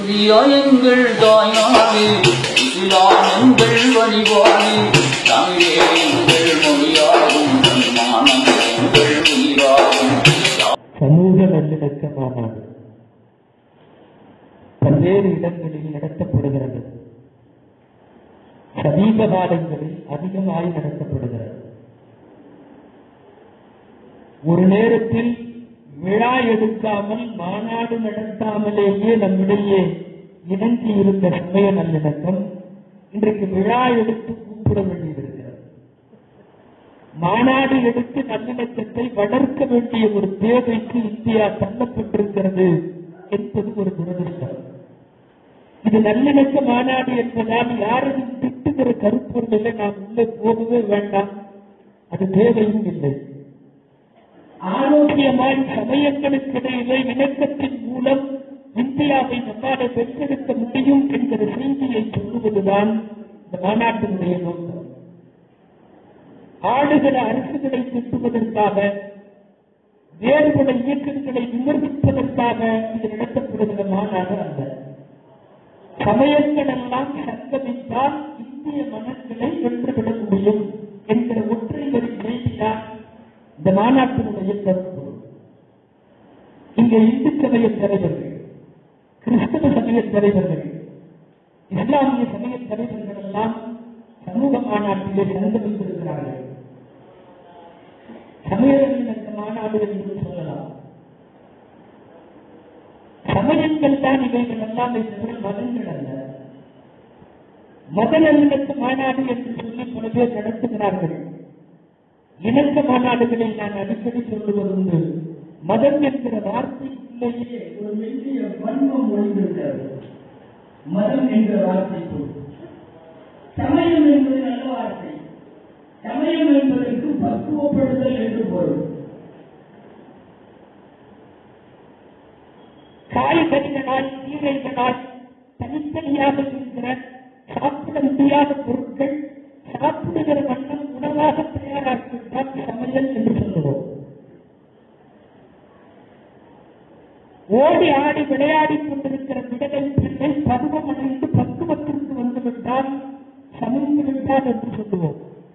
India எங்கள் தாய்நாடு இஸ்லாம் எங்கள் வழிபாடு தமிழே எங்கள் மொழியாகும் மானம் எங்கள் உயிராகும் சமூக நல்லிணக்க மாநாடு பல்வேறு இடங்களில் நடத்தப்படுகிறது சமீப காலங்களில் அதிகமாய் நடத்தப்படுகிறது ஒரு நேரத்தில் விழா எடுக்காமல் மாநாடு நடத்தாமலேயே நம்மிடையே இணங்கி இருந்த சமய நல்லிணக்கம் இன்றைக்கு விழா எடுத்து கூப்பிட வேண்டியிருக்கிறது மாநாடு எடுத்து நல்லிணக்கத்தை வளர்க்க வேண்டிய ஒரு தேவைக்கு இந்தியா தள்ளப்பட்டிருக்கிறது என்பது ஒரு துரதிருஷ்டம் இது நல்லிணக்க மாநாடு என்பதால் யாரையும் திட்டுகிற கருப்பொருளில் நாம் உள்ளே போகவே வேண்டாம் அது தேவையும் இல்லை ஆரோக்கியமாய் சமயங்களுக்கிடையிலே இணக்கத்தின் மூலம் இந்தியாவை நம்மால பெற்றெடுக்க முடியும் என்கிற செய்தியை சொல்லுவதுதான் இந்த மாநாட்டினுடைய நோக்கம் ஆளுகிற அரசுகளை திட்டுவதற்காக வேறுபட இயக்கங்களை விமர்சிப்பதற்காக இது நடத்தப்படுகிற மாநாடு அல்ல சமயங்கள் எல்லாம் சங்கமித்தால் இந்திய மனங்களை வென்றுவிட முடியும் என்கிற ஒற்றை வரி செய்திதான் இந்த மாநாட்டினுடைய கருத்து இங்கே இந்து சமய தலைவர்கள் கிறிஸ்தவ சமய தலைவர்கள் இஸ்லாமிய சமய தலைவர்கள் எல்லாம் சமூக மாநாட்டிலே சங்கமித்திருக்கிறார்கள் சமய நல்லிணக்க மாநாடு என்று சொல்லலாம் சமயங்கள் தான் இவைகள் எல்லாம் தவிர மதங்கள் அல்ல மத நல்லிணக்க மாநாடு என்று சொல்லி பல பேர் நடத்துகிறார்கள் இணக்க மாநாடுகளில் நான் அடிக்கடி சொல்லுவது உண்டு மதம் என்கிற வார்த்தைக்குள்ளேயே ஒரு மெல்லிய வன்மம் ஒளிந்திருக்கிறது மதம் என்கிற வார்த்தைக்குள் சமயம் என்பது நல்ல வார்த்தை சமயம் என்பதற்கு பக்குவப்படுதல் என்று பொருள் காய்கறிகளால் கீரைகளால் தனித்தனியாக இருக்கிற சாப்பிட முடியாத பொருட்கள் சாப்பிடுகிற வண்ணம் உணவாக தயாராக்கிவிட்டால் சமையல் என்று சொல்லுவோம் ஓடி ஆடி விளையாடிக் கொண்டிருக்கிற விடலை பெண்ணை பருவம் அடைந்து பக்குவத்திற்கு வந்துவிட்டால் சமைந்து விட்டால் என்று சொல்லுவோம்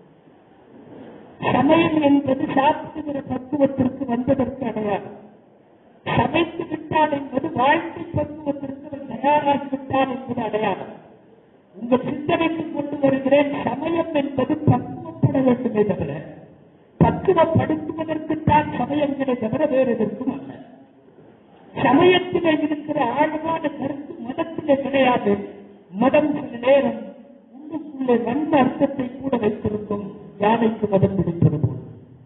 சமயம் என்பது சாப்பிடுகிற பக்குவத்திற்கு வந்ததற்கு அடையாளம் சமைத்து விட்டால் என்பது வாழ்க்கை பக்குவத்திற்கு அவர் தயாராகிவிட்டார் என்பது அடையாளம் உங்கள் சிந்தனைக்கு கொண்டு வருகிறேன் சமயம் என்பது பக்குவப்பட வேண்டுமே தவிர பக்குவப்படுத்துவதற்குத்தான் சமயங்களை தவிர வேறு எதற்கும் அல்ல சமயத்திலே இருக்கிற ஆழமான கருத்து மதத்திலே கிடையாது மதம் சில நேரம் உள்ளுக்குள்ளே வந்த அர்த்தத்தை கூட வைத்திருக்கும் யானைக்கு மதம் பிடிப்பது போல்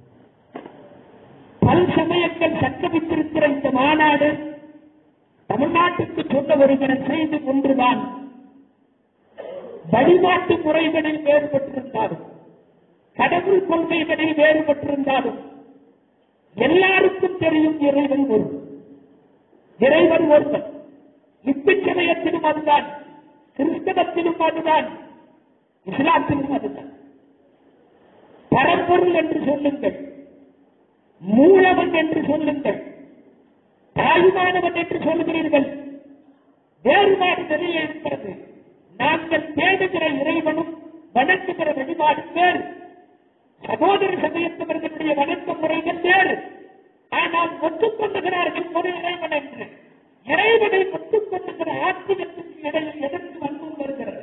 பல் சமயங்கள் சங்கமித்திருக்கிற இந்த மாநாடு தமிழ்நாட்டுக்கு சொல்ல வருகிற செய்தி ஒன்றுதான் வழிபாட்டு முறைகளில் வேறுபட்டிருந்தாலும் கடவுள் கொள்கைகளில் வேறுபட்டிருந்தாலும் எல்லாருக்கும் தெரியும் இறைவன் ஒரு இறைவன் ஒருவன் இந்து சமயத்திலும் அதுதான் கிறிஸ்தவத்திலும் அதுதான் இஸ்லாத்திலும் அதுதான் பரம்பொருள் என்று சொல்லுங்கள் மூலவன் என்று சொல்லுங்கள் தாயுமானவன் என்று சொல்லுகிறீர்கள் வேறுபாடு நிறைய இருக்கிறது நாங்கள் தேடுகிற இறைவனும் வணங்குகிற வழிபாடும் வேறு சகோதர சமயத்தவர்களுடைய வணக்க முறைகள் வேறு ஆனால் ஒத்துக்கொள்ளுகிறார்கள் ஒரு இறைவன் என்று இறைவனை ஒத்துக்கொள்ளுகிற ஆத்மீகத்திற்கு இடையில் எதற்கு வன்பும் வருகிறது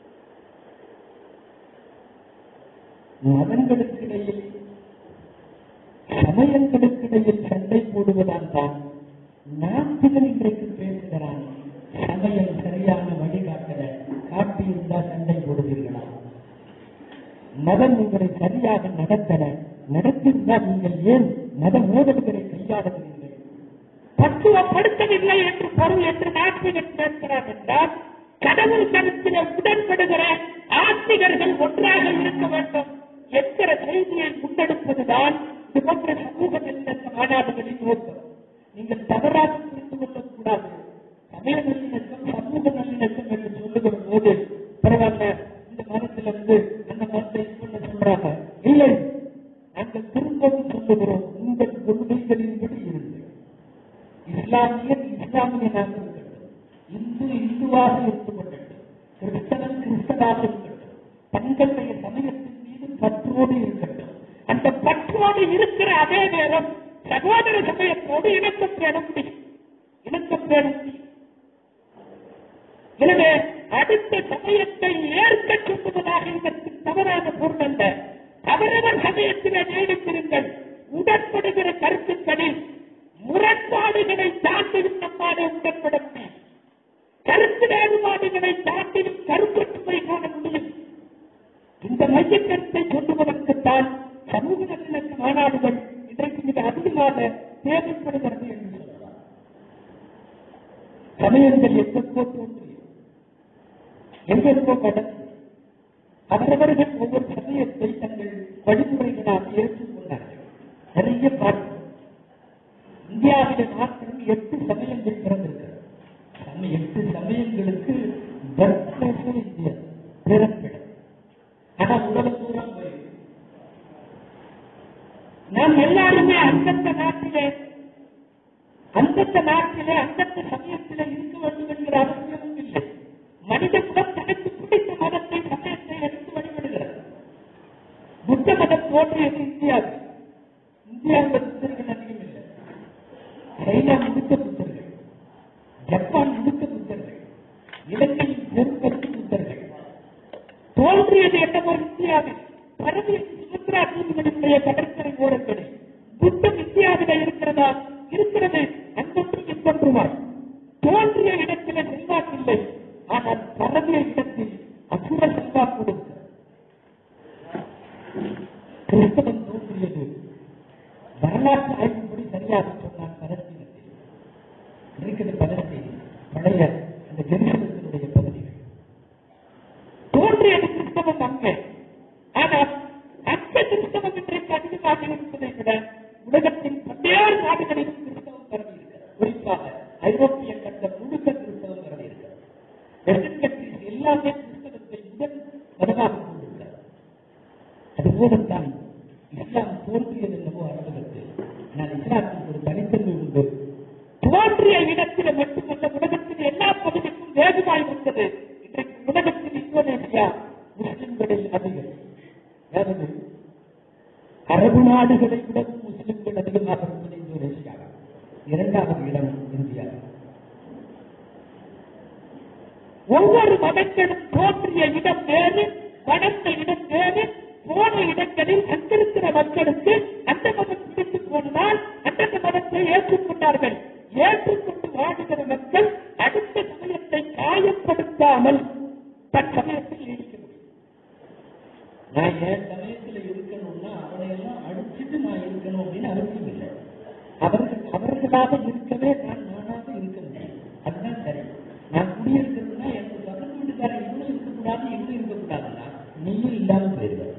மதங்களுக்கு இடையில் சமயங்களுக்கு இடையில் சண்டை போடுவதால் தான் நாத்திகன் இன்றைக்கு பேசுகிறான் சமயம் சரியான வழிகாட்டல காட்டியிருந்தா சண்டை போடுவீர்களா மதம் உங்களை சரியாக நடத்தல நடத்திருந்தால் நீங்கள் ஏன் மத மோதல்களை கையாளுகிறீர்கள் பக்குவப்படுத்தவில்லை என்று பொருள் என்று நாத்திகன் பேசுகிறார் என்றால் கடவுள் கருத்தில உடன்படுகிற ஆத்திகர்கள் ஒன்றாக இருக்க வேண்டும் என்கிற செய்தியை முன்னெடுப்பதுதான் இது போன்ற சமூக நல்லிணக்க மாநாடுகளின் நோக்கம் நீங்கள் தவறாக புரிந்து கொள்ளக்கூடாது சமய நல்லிணக்கம் சமூக நல்லிணக்கம் என்று சொல்லுகிற போது பரவாயில்ல இந்த மதத்திலிருந்து அந்த மதத்தை கொண்டு சொல்றாங்க இல்லை நாங்கள் திரும்பவும் சொல்லுகிறோம் உங்கள் கொள்கைகளின்படி இருங்கள் இஸ்லாமியர் இஸ்லாமியனாக இருக்கட்டும் இந்து இந்து இந்துவாக இருந்து கொள்ளட்டும் கிறிஸ்தவன் கிறிஸ்தவாக இருக்கட்டும் தங்களுடைய சமயத்தின் மீது பற்றோடு இருக்கட்டும் அந்த பற்றோடு இருக்கிற அதே நேரம் சகோதர சமயத்தோடு இணக்கம் பேண முடியும் இணக்கம் பேண முடியும் எனவே அடுத்த சமயத்தை ஏற்க சொல்லுவதாக இதற்கு தவறான பொருள் அல்ல அவரவர் சமயத்திலே நீடித்திருங்கள் உடன்படுகிற கருத்துக்களில் முரண்பாடுகளை தாண்டியும் நம்மாலே உடன்பட முடியும் கருத்து வேறுபாடுகளை தாண்டியும் கருப்பொற்றுமை காண முடியும் இந்த மைய கருத்தை சொல்லுவதற்குத்தான் சமூக நல்லிணக்க மாநாடுகள் இன்றைக்கு மிக அதிகமாக தேவைப்படுகிறது என்று சொல்லலாம் சமயங்கள் எங்கெங்கோ தோன்றியது எங்கெங்கோ கடந்து அவரவர்கள் ஒவ்வொரு சமயத்தை தங்கள் வழிமுறைகளாக ஏற்றுக்கொண்டார்கள் நிறைய பார்க்கிறோம் இந்தியாவிலே மாத்திரம் எட்டு சமயங்கள் பிறந்திருக்கிறது சம- எட்டு சமயங்களுக்கு பர்த்பிளேஸ் இந்தியா பிறப்பிடம் ஆனா உலக தூரம் போயிருக்கு நாம் எல்லாருமே அந்தந்த நாட்டிலே அந்தந்த நாட்டிலே அந்தந்த சமயத்திலே இருக்க வேண்டும் என்கிற அவசியமும் இல்லை மனித குலம் தனக்கு பிடித்த மதத்தை சமயத்தை எடுத்து வழிபடுகிறது புத்த மதம் தோன்றியது இந்தியாவில் இந்தியாவில் புத்தர்கள் அதிகம் இல்லை சைனா முழுக்க புத்தர்கள் ஜப்பான் முழுக்க புத்தர்கள் இலங்கையில் பெரும்பெரும் புத்தர்கள் தோன்றியது என்னவோ இந்தியாவில் பரவிய சுமத்ரா தீவுகளினுடைய கடற்கரை ஓரங்களில் புத்தம் இந்தியாவில இருக்கிறதா இருக்கிறது அன்பொன்று இன்பொன்றுவாய் தோன்றிய இடத்தில செல்வாக்கில்லை ஆனால் பரவிய இடத்தில் அசுர செல்வாக்கு இருக்கிறது கிறிஸ்தவம் தோன்றியது வரலாற்று ஆய்வுப்படி சரியாக சொன்னார் பலஸ்தீனத்தில் இருக்கிறது பலஸ்தீன் பழைய அந்த ஜெருசலத்தினுடைய பகுதிகள் தோன்றியது கிறிஸ்தவம் அங்கே ஆனால் அந்த கிறிஸ்தவம் இன்றைக்கு அதிகமாக இருப்பதை விட உலகத்தின் பல்வேறு நாடுகளிலும் கிறிஸ்தவம் பரவி இருக்கிறது குறிப்பாக ஐரோப்பிய கண்டம் முழுக்க கிறிஸ்தவம் பரவி இருக்கிறது வெஸ்டர்ன் கண்ட்ரிஸ் எல்லாமே கிறிஸ்தவத்தை முதல் மதமாக கொண்டிருக்கிறது அதுபோலத்தான் இஸ்லாம் தோன்றியது என்னவோ அரபகத்தில் ஆனால் இஸ்லாத்துக்கு ஒரு தனித்தன்மை உண்டு தோன்றிய இடத்தில் மட்டுமல்ல உலகத்தின் எல்லா பகுதிக்கும் வேகமாய் வந்தது இன்றைக்கு உலகத்தில் இந்தோனேசியா முஸ்லிம்களில் அதிகம் அதாவது அரபு நாடுகளை விடவும் முஸ்லிம்கள் அதிகமாக இருப்பது இந்தோனேசியா இரண்டாவது இடம் இந்தியா ஒவ்வொரு மதங்களும் தோன்றிய இடம் வேறு வளர்ந்த இடம் வேறு போன இடங்களில் அங்கிருக்கிற மக்களுக்கு அந்த மதம் பிடித்து போனதால் அந்தந்த மதத்தை ஏற்றுக்கொண்டார்கள் ஏற்றுக்கொண்டு வாழுகிற மக்கள் அடுத்த சமயத்தை காயப்படுத்தாமல் தன் சமயத்தில் நீடிக்க முடியும் நான் என் சமயத்துல இருக்கணும்னா அவனை எல்லாம் அடிச்சுட்டு நான் இருக்கணும் அப்படின்னு அவசியம் இல்லை அவர்கள் அவர்களாக இருக்கவே நான் நானாக இருக்க முடியும் அதுதான் சரி நான் குடியிருக்கிறதுனா எனக்கு பக்கத்து வீட்டுக்காரன் இவனும் இருக்கக்கூடாது இவனும் இருக்கக்கூடாதுன்னா நீயும் இல்லாம போயிருக்க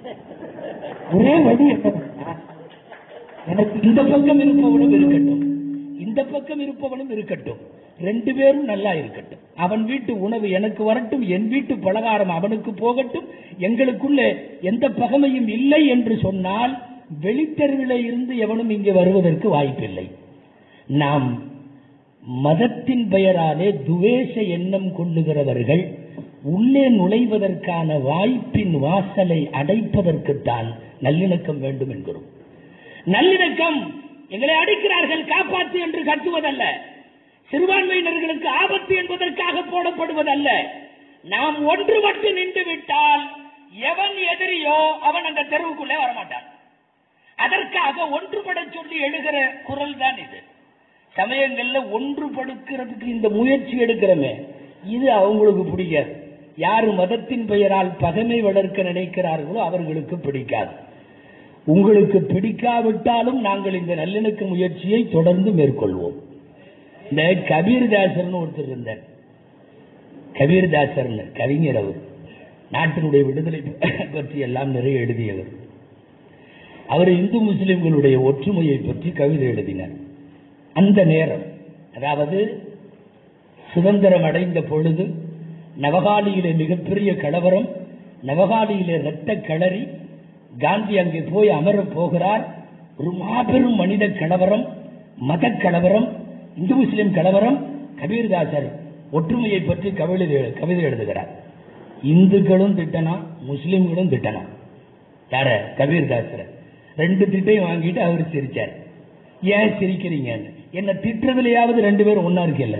ஒரே வழி என்னவென்னா எனக்கு இந்த பக்கம் இருப்பவனும் இருக்கட்டும் இந்த பக்கம் இருப்பவனும் இருக்கட்டும் ரெண்டு பேரும் நல்லா இருக்கட்டும் அவன் வீட்டு உணவு எனக்கு வரட்டும் என் வீட்டு பலகாரம் அவனுக்கு போகட்டும் எங்களுக்குள்ளே எந்த பகமையும் இல்லை என்று சொன்னால் வெளித்தெருவிலே இருந்து எவனும் இங்கே வருவதற்கு வாய்ப்பில்லை நாம் மதத்தின் பெயராலே துவேஷ எண்ணம் கொள்ளுகிறவர்கள் உள்ளே நுழைவதற்கான வாய்ப்பின் வாசலை அடைப்பதற்குத்தான் நல்லிணக்கம் வேண்டும் என்கிறோம் நல்லிணக்கம் எங்களை அடிக்கிறார்கள் காப்பாற்று என்று கட்டுவதல்ல சிறுபான்மையினர்களுக்கு ஆபத்து என்பதற்காக போடப்படுவதல்ல நாம் ஒன்றுபட்டு நின்று விட்டால் எவன் எதிரியோ அவன் அந்த தெருவுக்குள்ளே வரமாட்டான் அதற்காக ஒன்றுபட சொல்லி எழுகிற குரல் தான் இது சமயங்கள்ல ஒன்றுபடுக்கிறதுக்கு இந்த முயற்சி எடுக்கிறோமே இது அவங்களுக்கு பிடிக்காது யாரு மதத்தின் பெயரால் பகைமை வளர்க்க நினைக்கிறார்களோ அவர்களுக்கு பிடிக்காது உங்களுக்கு பிடிக்காவிட்டாலும் நாங்கள் இந்த நல்லிணக்க முயற்சியை தொடர்ந்து மேற்கொள்வோம் இந்த கபீர்தாசர்னு ஒருத்தர் இருந்தார் கபீர்தாசர்னு கவிஞர் அவர் நாட்டினுடைய விடுதலை பற்றி எல்லாம் நிறைய எழுதியவர் அவர் இந்து முஸ்லிம்களுடைய ஒற்றுமையை பற்றி கவிதை எழுதினார் அந்த நேரம் அதாவது சுதந்திரம் அடைந்த பொழுது நவகாலியிலே மிகப்பெரிய கலவரம் நவகாலியிலே இரத்த களறி காந்தி அங்கே போய் அமரப் போகிறார் ஒரு மாபெரும் மனித கலவரம் மத கலவரம் இந்து முஸ்லிம் கலவரம் கபீர்தாசர் ஒற்றுமையை பற்றி கவிதை கவிதை எழுதுகிறார் இந்துக்களும் திட்டணும் முஸ்லிம்களும் திட்டணும் யார கபீர் தாசர ரெண்டு திட்டையும் வாங்கிட்டு அவர் சிரிச்சார் ஏன் சிரிக்கிறீங்கன்னு என்ன திட்டுறதுலயாவது ரெண்டு பேரும் ஒன்னா இருக்கல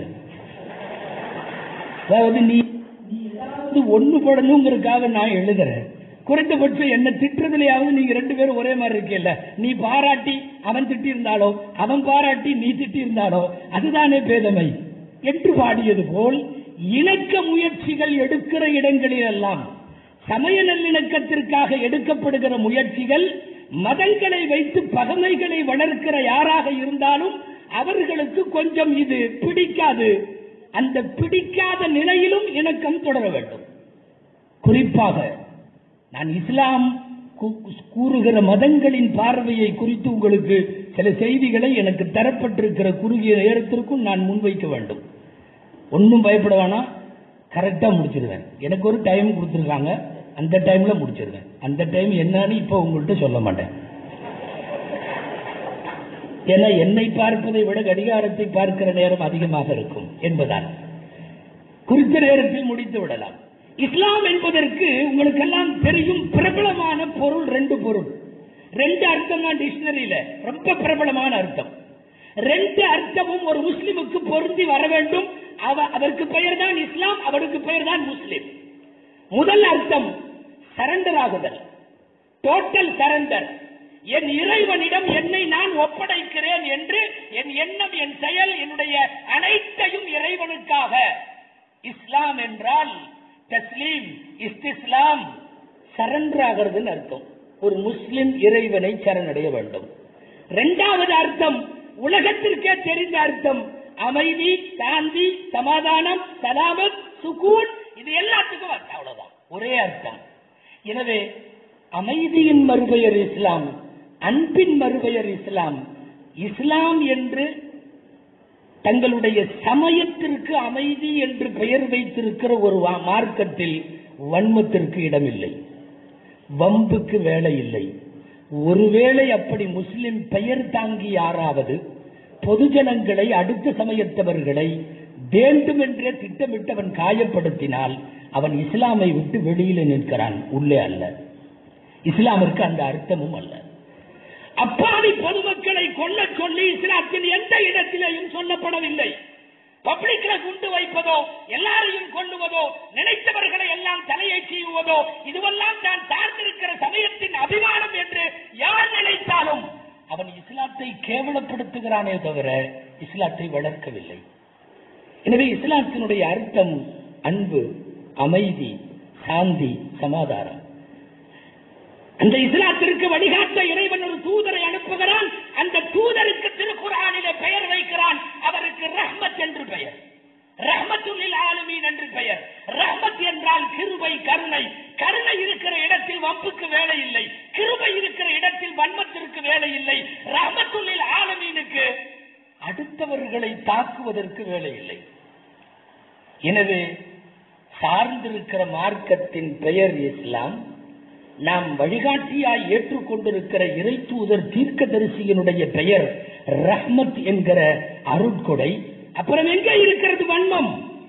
அதாவது நீ நீ ஏதாவது ஒண்ணு படணுங்கிறதுக்காக நான் எழுதுறேன் குறைந்தபட்சம் என்ன திட்டுறதுலயாவது நீங்க ரெண்டு பேரும் ஒரே மாதிரி இருக்கல நீ பாராட்டி அவன் திட்டி இருந்தாலோ அவன் பாராட்டி நீ திட்டி இருந்தாலோ அதுதானே பேதமை என்று பாடியது போல் இணக்க முயற்சிகள் எடுக்கிற இடங்களிலெல்லாம் சமய நல்லிணக்கத்திற்காக எடுக்கப்படுகிற முயற்சிகள் மதங்களை வைத்து பகமைகளை வளர்க்கிற யாராக இருந்தாலும் அவர்களுக்கு கொஞ்சம் இது பிடிக்காது அந்த பிடிக்காத நிலையிலும் இணக்கம் தொடர வேண்டும் குறிப்பாக நான் இஸ்லாம் கூ- கூறுகிற மதங்களின் பார்வையை குறித்து உங்களுக்கு சில செய்திகளை எனக்கு தரப்பட்டிருக்கிற குறுகிய நேரத்திற்கும் நான் முன்வைக்க வேண்டும் ஒன்றும் பயப்பட வேணாம் கரெக்டா முடிச்சிருவேன் எனக்கு ஒரு டைம் கொடுத்துருக்காங்க அந்த டைம்ல முடிச்சிருவேன் அந்த டைம் என்னன்னு இப்போ உங்கள்கிட்ட சொல்ல மாட்டேன் ஏன்னா என்னை பார்ப்பதை விட கடிகாரத்தை பார்க்கிற நேரம் அதிகமாக இருக்கும் என்பதால் குறித்த நேரத்தில் முடித்து விடலாம் இஸ்லாம் என்பதற்கு உங்களுக்கெல்லாம் தெரியும் பிரபலமான பொருள் ரெண்டு பொருள் ரெண்டு அர்த்தம் தான் டிக்ஷனரியில ரொம்ப பிரபலமான அர்த்தம் ரெண்டு அர்த்தமும் ஒரு முஸ்லிமுக்கு பொருந்தி வர வேண்டும் அவ அதற்கு பெயர் தான் இஸ்லாம் அவருக்கு பெயர் தான் முஸ்லிம் முதல் அர்த்தம் சரண்டர் ஆகுதல் டோட்டல் சரண்டர் என் இறைவனிடம் என்னை நான் ஒப்படைக்கிறேன் என்று என் எண்ணம் என் செயல் என்னுடைய அனைத்தையும் இறைவனுக்காக இஸ்லாம் என்றால் தஸ்லீம் இஸ்திஸ்லாம் சரண்டர் ஆகிறதுன்னு அர்த்தம் ஒரு முஸ்லிம் இறைவனை சரணடைய வேண்டும் இரண்டாவது அர்த்தம் உலகத்திற்கே தெரிந்த அர்த்தம் அமைதி சாந்தி சமாதானம் சலாமத் சுகூன் இது எல்லாத்துக்கும் அர்த்தம் அவ்வளவுதான் ஒரே அர்த்தம் எனவே அமைதியின் மறுபெயர் இஸ்லாம் அன்பின் மறுபெயர் இஸ்லாம் இஸ்லாம் என்று தங்களுடைய சமயத்திற்கு அமைதி என்று பெயர் வைத்திருக்கிற ஒரு வா- மார்க்கத்தில் வன்மத்திற்கு இடமில்லை வம்புக்கு வேலை இல்லை ஒருவேளை அப்படி முஸ்லிம் பெயர் தாங்கி யாராவது பொதுஜனங்களை அடுத்த சமயத்தவர்களை வேண்டுமென்றே திட்டமிட்டவன் காயப்படுத்தினால் அவன் இஸ்லாமை விட்டு வெளியில நிற்கிறான் உள்ளே அல்ல இஸ்லாமிற்கு அந்த அர்த்தமும் அல்ல அப்பாவி பொதுமக்களை கொல்ல சொல்லி இஸ்லாத்தின் எந்த இடத்திலேயும் சொல்லப்படவில்லை பப்ளிக்ல குண்டு வைப்பதோ எல்லாரையும் கொல்லுவதோ நினைத்தவர்களை எல்லாம் தலையை சீவுவதோ இதுவெல்லாம் தான் சார்ந்திருக்கிற சமயத்தின் அபிமானம் என்று யார் நினைத்தாலும் அவன் இஸ்லாத்தை கேவலப்படுத்துகிறானே தவிர இஸ்லாத்தை வளர்க்கவில்லை எனவே இஸ்லாத்தினுடைய அர்த்தம் அன்பு அமைதி சாந்தி சமாதானம் அந்த இஸ்லாத்திற்கு வழிகாட்ட இறைவன் ஒரு தூதரை அனுப்புகிறான் அந்த தூதருக்கு திருக்குறானிலே பெயர் வைக்கிறான் அவருக்கு ரஹ்மத் என்று பெயர் ரஹ்மத்துல்லில் ஆலுமீன் என்று பெயர் ரஹ்மத் என்றால் கிருபை கருணை கருணை இருக்கிற இடத்தில் வம்புக்கு வேலை இல்லை கிருபை இருக்கிற இடத்தில் வன்மத்திற்கு வேலை இல்லை ரஹ்மத்துல்லில் ஆலமீனுக்கு அடுத்தவர்களை தாக்குவதற்கு வேலை இல்லை எனவே சார்ந்திருக்கிற மார்க்கத்தின் பெயர் இஸ்லாம் நாம் வழிகாட்டியாய் ஏற்றுக்கொண்டிருக்கிற இறை தூதர் தீர்க்கதரிசியினுடைய பெயர் ரஹ்மத் என்கிற அருட்கொடை அப்புறம் எங்கே இருக்கிறது வன்மம்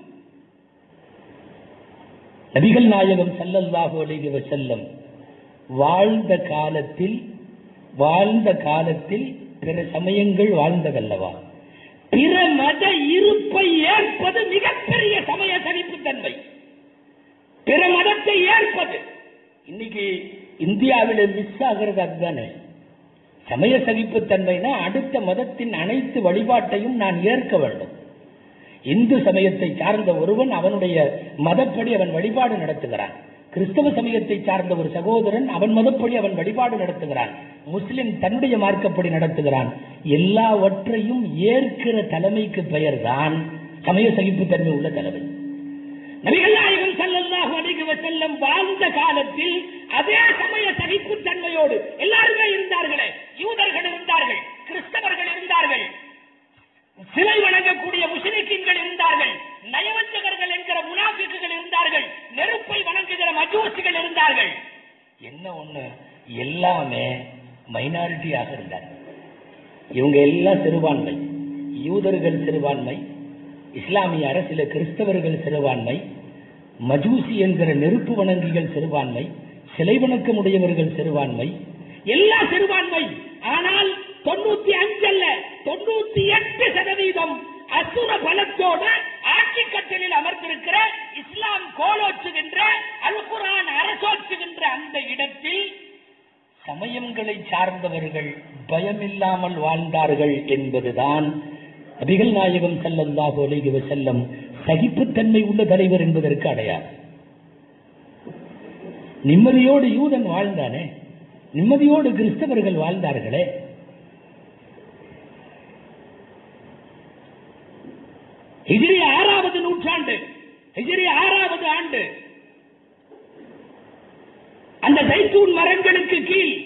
நபிகள் நாயகம் ஸல்லல்லாஹு அலைஹி வஸல்லம் வாழ்ந்த காலத்தில் வாழ்ந்த காலத்தில் பிற சமயங்கள் வாழ்ந்ததல்லவா பிற மத இருப்பை ஏற்பது மிகப்பெரிய சமய சகிப்புத்தன்மை பிற மதத்தை ஏற்பது இன்னைக்கு இந்தியாவில் மிஸ் ஆகிறது அதுதானே சமய சகிப்புத்தன்மைனா அடுத்த மதத்தின் அனைத்து வழிபாட்டையும் நான் ஏற்க வேண்டும் இந்து சமயத்தை சார்ந்த ஒருவன் அவனுடைய மதப்படி அவன் வழிபாடு நடத்துகிறான் கிறிஸ்தவ சமயத்தை சார்ந்த ஒரு சகோதரன் அவன் மதப்படி அவன் வழிபாடு நடத்துகிறான் முஸ்லிம் தன்னுடைய மார்க்கப்படி நடத்துகிறான் எல்லாவற்றையும் ஏற்கிற தலைமைக்கு பெயர்தான் சமய சகிப்புத்தன்மை உள்ள தலைமை நபிகள் நாயகம் ஸல்லல்லாஹு அலைஹி வஸல்லம் வாழ்ந்த காலத்தில் அதே சமய சகிப்புத்தன்மையோடு எல்லாருமே இருந்தார்களே யூதர்கள் இருந்தார்கள் கிறிஸ்தவர்கள் இருந்தார்கள் சிலை வணங்கக்கூடிய முஸ்லிம்கள் இருந்தார்கள் நயவஞ்சகர்கள் என்கிற முனாஃபிக்குகள் இருந்தார்கள் நெருப்பை வணங்குகிற மஜூசிகள் இருந்தார்கள் என்ன ஒண்ணு எல்லாமே மைனாரிட்டியாக இருந்தார்கள் இவங்க எல்லாம் சிறுபான்மை யூதர்கள் சிறுபான்மை இஸ்லாமிய அரசில கிறிஸ்தவர்கள் சிறுபான்மை மஜூசி என்கிற நெருப்பு வணங்கிகள் சிறுபான்மை சிலை வணக்கமுடையவர்கள் சிறுபான்மை எல்லா சிறுபான்மை ஆனால் தொண்ணூத்தி அஞ்சு அல்ல தொண்ணூத்தி எட்டு சதவீதம் அசுர பலத்தோடு ஆட்சி கட்டலில் அமர்ந்திருக்கிற இஸ்லாம் கோலோச்சுகின்ற அல் குரான் அரசோச்சுகின்ற அந்த இடத்தில் சமயங்களை சார்ந்தவர்கள் பயமில்லாமல் வாழ்ந்தார்கள் என்பதுதான் நபிகள் நாயகம் ஸல்லல்லாஹு அலைஹி வஸல்லம் சகிப்புத்தன்மை உள்ள தலைவர் என்பதற்கு அடையாளம் நிம்மதியோடு யூதன் வாழ்ந்தானே நிம்மதியோடு கிறிஸ்தவர்கள் வாழ்ந்தார்களே ஹிஜ்ரி ஆறாவது நூற்றாண்டு ஹிஜ்ரி ஆறாவது ஆண்டு அந்த தைத்தூன் மரங்களுக்கு கீழ்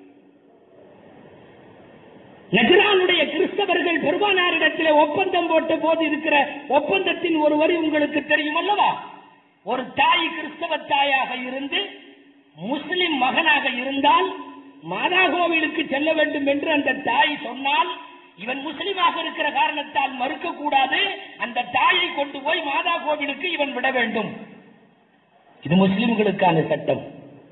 நஜ்ரானுடைய கிறிஸ்தவர்கள் பெருமானாரிடத்தில் ஒப்பந்தம் போட்ட போது இருக்கிற ஒப்பந்தத்தின் ஒரு வரி உங்களுக்கு தெரியும் அல்லவா ஒரு தாய் கிறிஸ்தவ தாயாக இருந்து முஸ்லிம் மகனாக இருந்தால் மாதா கோவிலுக்கு செல்ல வேண்டும் என்று அந்த தாய் சொன்னால் இவன் முஸ்லிமாக இருக்கிற காரணத்தால் மறுக்க கூடாது அந்த தாயை கொண்டு போய் மாதா கோவிலுக்கு இவன் விட வேண்டும் இது முஸ்லிம்களுக்கான சட்டம்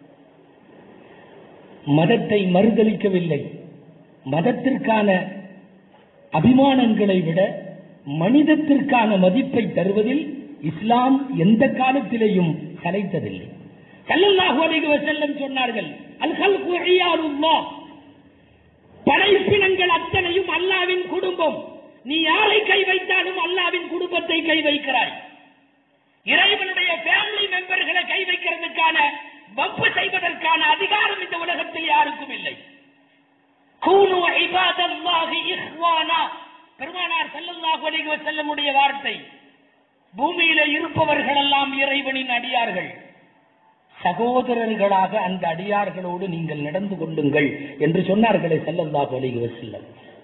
மதத்தை மறுதளிக்கவில்லை மதத்திற்கான அபிமானங்களை விட மனிதத்திற்கான மதிப்பை தருவதில் இஸ்லாம் எந்த காலத்திலேயும் சளைத்ததில்லை ஸல்லல்லாஹு அலைஹி வஸல்லம் சொன்னார்கள் அல் ஹல்கு இயாலுல்லாஹ் படைப்பினங்கள் அத்தனையும் அல்லாவின் குடும்பம் நீ யாரை கை வைத்தாலும் அல்லாவின் குடும்பத்தை கை வைக்கிறாய் இறைவனுடைய ஃபேமிலி மெம்பர்களை கை வைக்கிறதுக்கான வப்பு செய்வதற்கான அதிகாரம் இந்த உலகத்தில் யாருக்கும் இல்லை கூனு இபாதல்லாஹி இஹ்வானா பெருமானார் ஸல்லல்லாஹு அலைஹி வஸல்லமுடைய வார்த்தை பூமியில இருப்பவர்கள் எல்லாம் இறைவனின் அடியார்கள் சகோதரர்களாக அந்த அடியார்களோடு நீங்கள் நடந்து கொள்ளுங்கள் என்று சொன்னார்களே ஸல்லல்லாஹு அலைஹி வஸல்லம்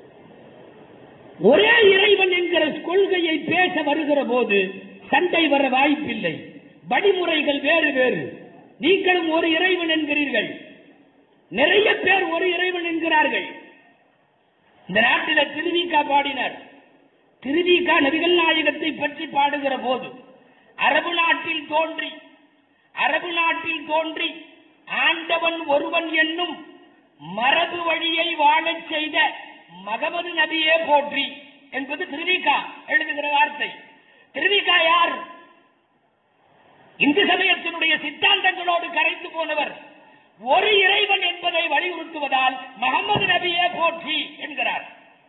ஒரே இறைவன் என்கிற கொள்கையை பேச வருகிற போது சண்டை வர வாய்ப்பில்லை வழிமுறைகள் வேறு வேறு நீங்களும் ஒரு இறைவன் என்கிறீர்கள் நிறைய பேர் ஒரு இறைவன் என்கிறார்கள் இந்த நாட்டில திருவிக்கா பாடினர் திருவிக்கா நபிகள் நாயகத்தை பற்றி பாடுகிற போது அரபு நாட்டில் தோன்றி அரபு நாட்டில் தோன்றி ஆண்டவன் ஒருவன் என்னும் மரபு வழியை வாழச் செய்த மகமது நபியே போற்றி என்பது திருவிக்கா எழுதுகிற வார்த்தை திருவிக்கா யார் இந்து சமயத்தினுடைய சித்தாந்தங்களோடு கரைந்து போனவர் ஒரு இறைவன் என்பதை வலியுறுத்துவதால் முகமது நபியே போற்றி என்கிறார்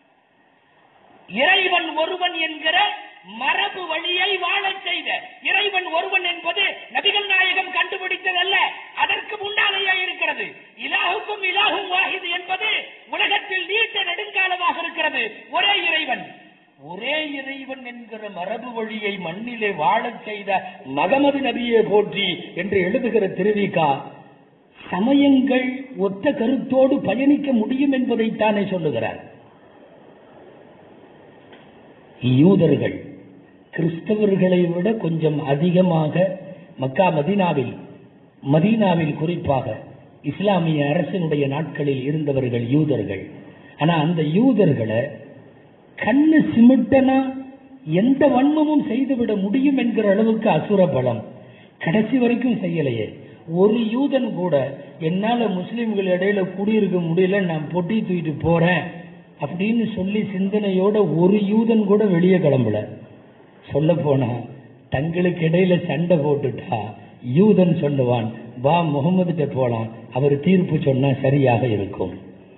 இறைவன் ஒருவன் என்கிற மரபு வழியை வாழச் செய்த இறைவன் ஒருவன் என்பது நபிகள் நாயகம் கண்டுபிடித்ததல்ல அதற்கு முன்னாலேயே இருக்கிறது இலாகுக்கும் இலாகும் வாஹிது என்பது உலகத்தில் நீண்ட நெடுங்காலமாக இருக்கிறது ஒரே இறைவன் ஒரே இறைவன் என்கிற மரபு வழியை மண்ணிலே வாழச் செய்த மகமது நபியை போற்றி என்று எழுதுகிற திருவிகா சமயங்கள் ஒத்த கருத்தோடு பயணிக்க முடியும் என்பதைத்தானே சொல்லுகிறார் யூதர்கள் கிறிஸ்தவர்களை விட கொஞ்சம் அதிகமாக மக்கா மதீனாவில் மதீனாவில் குறிப்பாக இஸ்லாமிய அரசினுடைய நாட்களில் இருந்தவர்கள் யூதர்கள் ஆனா அந்த யூதர்களை கண்ணு சிமிட்டனா எந்த வன்மமும் செய்துவிட முடியும் என்கிற அளவுக்கு அசுர பலம் கடைசி வரைக்கும் செய்யலையே ஒரு யூதன் கூட என்னால முஸ்லிம்கள் இடையில குடியிருக்க முடியல நான் பொட்டி தூக்கிட்டு போறேன் அப்படின்னு சொல்லி சிந்தனையோட ஒரு யூதன் கூட வெளியே கிளம்பல சொல்ல போனா தங்களுக்கு இடையில சண்டை போட்டுட்டா யூதன் சொல்லுவான் வா முகமதுட்ட போலாம் அவர் தீர்ப்பு சொன்னா சரியாக இருக்கும்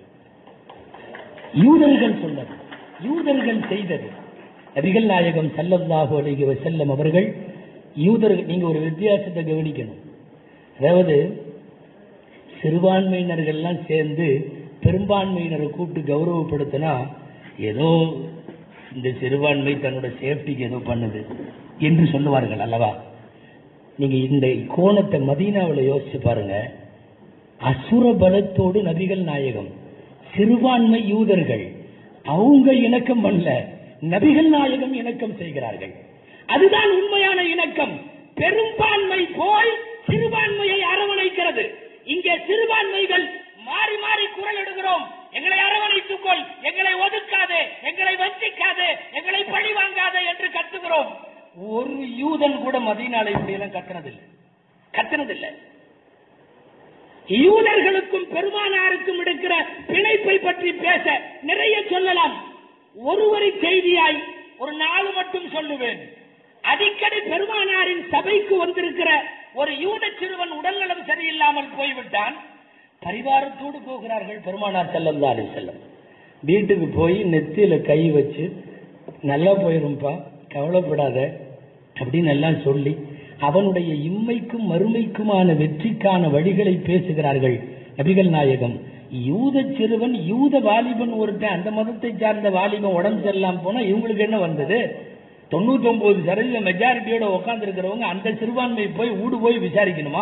யூதர்கள் சொன்னது யூதர்கள் செய்தது நபிகள் நாயகம் ஸல்லல்லாஹு அலைஹி வஸல்லம் அவர்கள் யூதர்கள் நீங்க ஒரு வித்தியாசத்தை கவனிக்கணும் அதாவது சிறுபான்மையினர்கள்லாம் சேர்ந்து பெரும்பான்மையினரை கூப்பிட்டு கௌரவப்படுத்தினா ஏதோ இந்த சிறுபான்மை தன்னோட சேஃப்டிக்கு ஏதோ பண்ணுது என்று சொல்லுவார்கள் அல்லவா நீங்க இந்த கோணத்தை மதீனாவில் யோசிச்சு பாருங்க அசுர பலத்தோடு நபிகள் நாயகம் சிறுபான்மை யூதர்கள் அவங்க இணக்கம் பண்ணல நபிகள் நாயகம் இணக்கம் செய்கிறார்கள் அதுதான் உண்மையான இணக்கம் பெரும்பான்மை போய் சிறுபான்மையை அரவணைக்கிறது இங்கே சிறுபான்மைகள் மாறி மாறி குரல் எடுக்கிறோம் எங்களை அரவணைத்துக் கொள் எங்களை ஒதுக்காதே எங்களை வஞ்சிக்காதே எங்களை பழி வாங்காதே என்று கத்துகிறோம் ஒரு யூதன் கூட மதியனாலை இப்படியெல்லாம் கத்துனதில்லை கத்துனதில்லை யூதர்களுக்கும் பெருமானாருக்கும் இருக்கிற பிணைப்பை பற்றி பேச நிறைய சொல்லலாம் ஒருவரை செய்தியாய் ஒரு நாள் மட்டும் சொல்லுவேன் அடிக்கடி பெருமானாரின் சபைக்கு வந்திருக்கிற ஒரு யூத சிறுவன் உடல்நலம் சரியில்லாமல் போய்விட்டான் பரிவாரத்தோடு போகிறார்கள் பெருமானார் செல்லல்லா அலி செல்லம் வீட்டுக்கு போய் நெத்தியில கை வச்சு நல்லா போயிரும்பா கவலைப்படாத அப்படின்னு எல்லாம் சொல்லி அவனுடைய இம்மைக்கும் மறுமைக்குமான வெற்றிக்கான வழிகளை பேசுகிறார்கள் நபிகள் நாயகம் யூத சிறுவன் யூத வாலிபன் ஒருத்தன் அந்த மதத்தை சார்ந்த வாலிபன் உடம்பு சரியில்லாம போனா இவங்களுக்கு என்ன வந்தது தொண்ணூத்தி ஒன்பது சதவீத மெஜாரிட்டியோட உட்கார்ந்து இருக்கிறவங்க அந்த சிறுபான்மை போய் ஊடு போய் விசாரிக்கணுமா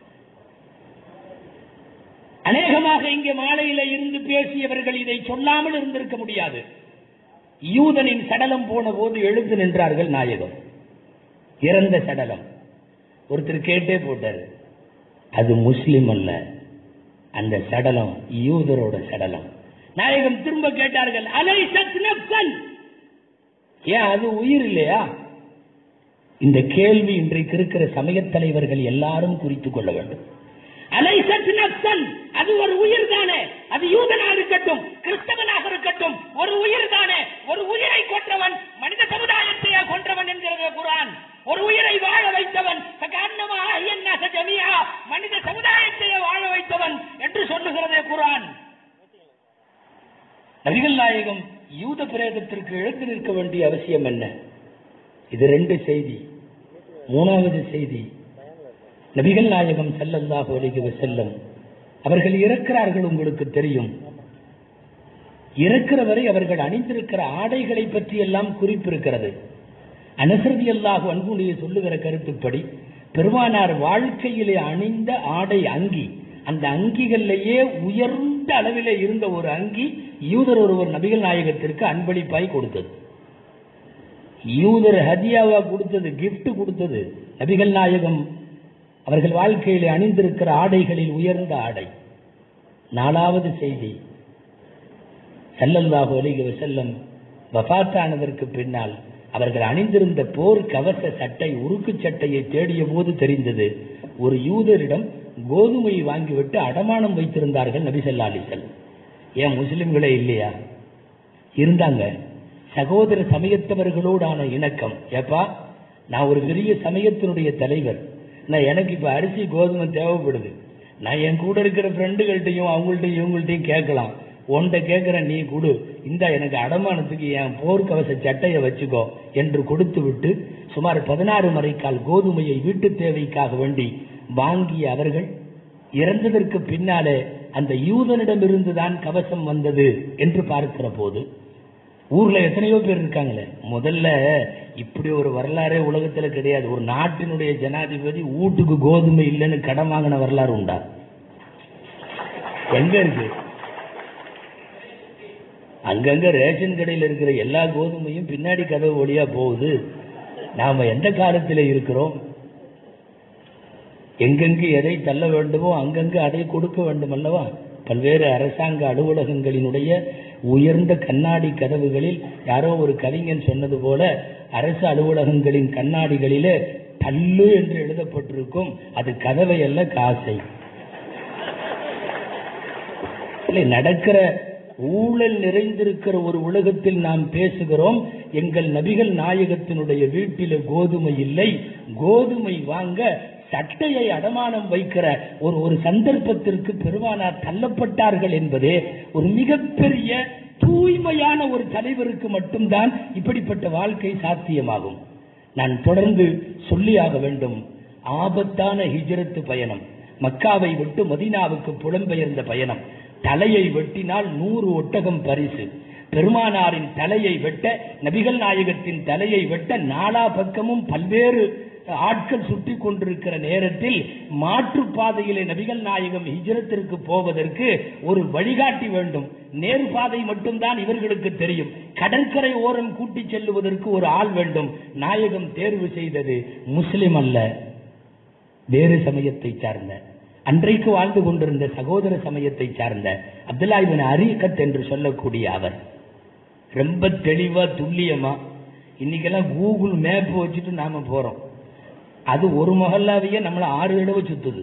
அநேகமாக இங்கே மாலையில இருந்து பேசியவர்கள் இதை சொல்லாமல் இருந்திருக்க முடியாது யூதனின் சடலம் போன போது எழுந்து நின்றார்கள் நாயகம் இறந்த சடலம் ஒருத்தர் கேட்டே போட்டாரு அது முஸ்லிம் அல்ல அந்த சடலம் யூதரோட சடலம் நாயகம் திரும்ப கேட்டார்கள் அலை சத் நப்சன் ஏன் அது உயிர் இல்லையா இந்த கேள்வி இன்றைக்கு இருக்கிற சமயத் தலைவர்கள் எல்லாரும் குறித்துக் கொள்ள வேண்டும் அலைசத் நப்சன் அது ஒரு உயிர் தானே அது யூதனாக இருக்கட்டும் கிறிஸ்தவனாக இருக்கட்டும் ஒரு உயிர் தானே ஒரு உயிரை கொன்றவன் மனித சமுதாயத்தையே கொன்றவன் என்கிறது குரான் ஒரு உயிரை வாழ வைத்தவன் கண்ணமா ஐயன்னாச ஜமியா மனித சமுதாயத்தையே வாழ வைத்தவன் என்று சொல்லுகிறதே குரான் நபிகள் நாயகம் யூத பிரேதத்திற்கு எழுந்து நிற்க வேண்டிய அவசியம் என்ன இது ரெண்டு செய்தி மூணாவது செய்தி நபிகள் நாயகம் ஸல்லல்லாஹு அலைஹி வஸல்லம் அவர்கள் இறக்கிறார்கள் உங்களுக்கு தெரியும் இறக்கிற வரை அவர்கள் அணிந்திருக்கிற ஆடைகளை பற்றி எல்லாம் குறிப்பு இருக்கிறது அனசரதி அல்லாஹு அன்புடைய சொல்லுகிற கருத்துப்படி பெருமானார் வாழ்க்கையிலே அணிந்த ஆடை அங்கி அந்த அங்கிகளிலேயே உயர்ந்த அளவிலே இருந்த ஒரு அங்கி யூதர் ஒருவர் நபிகள் நாயகத்திற்கு அன்பளிப்பாய் கொடுத்தது யூதர் ஹதியாவா கொடுத்தது gift கொடுத்தது நபிகள் நாயகம் அவர்கள் வாழ்க்கையிலே அணிந்திருக்கிற ஆடைகளில் உயர்ந்த ஆடை நாலாவது செய்தி ஸல்லல்லாஹு அலைஹி வஸல்லம் வஃபாத்தானதற்கு பின்னால் அவர்கள் அணிந்திருந்த போர் கவச சட்டை உருக்கு சட்டையை தேடிய போது தெரிந்தது ஒரு யூதரிடம் கோதுமை வாங்கிவிட்டு அடமானம் வைத்திருந்தார்கள் நபி ஸல்லல்லாஹு அலைஹி வஸல்லம் ஏன் முஸ்லிம்களே இல்லையா இருந்தாங்க சகோதர சமயத்தவர்களோடான இணக்கம் ஏப்பா நான் ஒரு பெரிய சமயத்தினுடைய தலைவர் நான் எனக்கு இப்ப அரிசி கோதுமை தேவைப்படுது நான் என் கூட இருக்கிற ஃப்ரெண்டுகள்கிட்டையும் அவங்கள்ட்டையும் இவங்கள்ட்டையும் கேட்கலாம் உன்கிட்ட கேட்கிறேன் நீ கொடு இந்த எனக்கு அடமானத்துக்கு என் போர்க்கவச சட்டையை வச்சுக்கோ என்று கொடுத்து விட்டு சுமார் பதினாறு மறைக்கால் கோதுமையை வீட்டு தேவைக்காக வேண்டி வாங்கிய அவர்கள் இறந்ததற்கு பின்னாலே அந்த யூதனிடமிருந்து தான் கவசம் வந்தது என்று பார்க்கிற போது ஊர்ல எத்தனையோ பேர் இருக்காங்களே முதல்ல இப்படி ஒரு வரலாறே உலகத்துல கிடையாது ஒரு நாட்டினுடைய ஜனாதிபதி வீட்டுக்கு கோதுமை இல்லைன்னு கடன் வாங்கின வரலாறு உண்டா எங்க இருக்கு அங்கங்க ரேஷன் கடையில் இருக்கிற எல்லா கோதுமையும் பின்னாடி கதவு வழியா போகுது நாம எந்த காலத்துல இருக்கிறோம் எங்கெங்கு எதை தள்ள வேண்டுமோ அங்கங்கு அதை கொடுக்க வேண்டும் அல்லவா பல்வேறு அரசாங்க அலுவலகங்களினுடைய உயர்ந்த கண்ணாடி கதவுகளில் யாரோ ஒரு கவிஞன் சொன்னது போல அரசு அலுவலகங்களின் கண்ணாடிகளிலே தள்ளு என்று எழுதப்பட்டிருக்கும் அது கதவை அல்ல காசை இல்லை நடக்கிற ஊழல் நிறைந்திருக்கிற ஒரு உலகத்தில் நாம் பேசுகிறோம் எங்கள் நபிகள் நாயகத்தினுடைய வீட்டில கோதுமை இல்லை கோதுமை வாங்க சட்டையை அடமானம் வைக்கிற ஒரு ஒரு சந்தர்ப்பத்திற்கு பெருமானார் தள்ளப்பட்டார்கள் என்பதே ஒரு மிகப்பெரிய தூய்மையான ஒரு தலைவருக்கு மட்டும்தான் இப்படிப்பட்ட வாழ்க்கை சாத்தியமாகும் நான் தொடர்ந்து சொல்லியாக வேண்டும் ஆபத்தான ஹிஜ்ரத்து பயணம் மக்காவை விட்டு மதீனாவுக்கு புலம்பெயர்ந்த பயணம் தலையை வெட்டினால் நூறு ஒட்டகம் பரிசு பெருமானாரின் தலையை வெட்ட நபிகள் நாயகத்தின் தலையை வெட்ட நாலா பக்கமும் பல்வேறு ஆட்கள் சுற்றி கொண்டிருக்கிற நேரத்தில் மாற்றுப்பாதையிலே நபிகள் நாயகம் ஹிஜ்ரத்திற்கு போவதற்கு ஒரு வழிகாட்டி வேண்டும் நேர் பாதை மட்டும்தான் இவர்களுக்கு தெரியும் கடற்கரை ஓரம் கூட்டி செல்லுவதற்கு ஒரு ஆள் வேண்டும் நாயகம் தேர்வு செய்தது முஸ்லிம் அல்ல வேறு சமயத்தை சார்ந்த அன்றைக்கு வாழ்ந்து கொண்டிருந்த சகோதர சமயத்தை சார்ந்த அப்துல்லா இபின் அரீகத் என்று சொல்லக்கூடிய அவர் ரொம்ப தெளிவா துல்லியமா இன்னைக்கெல்லாம் கூகுள் மேப் வச்சுட்டு நாம போறோம் அது ஒரு மொஹல்லாவையே நம்மள ஆறு தடவை சுத்துது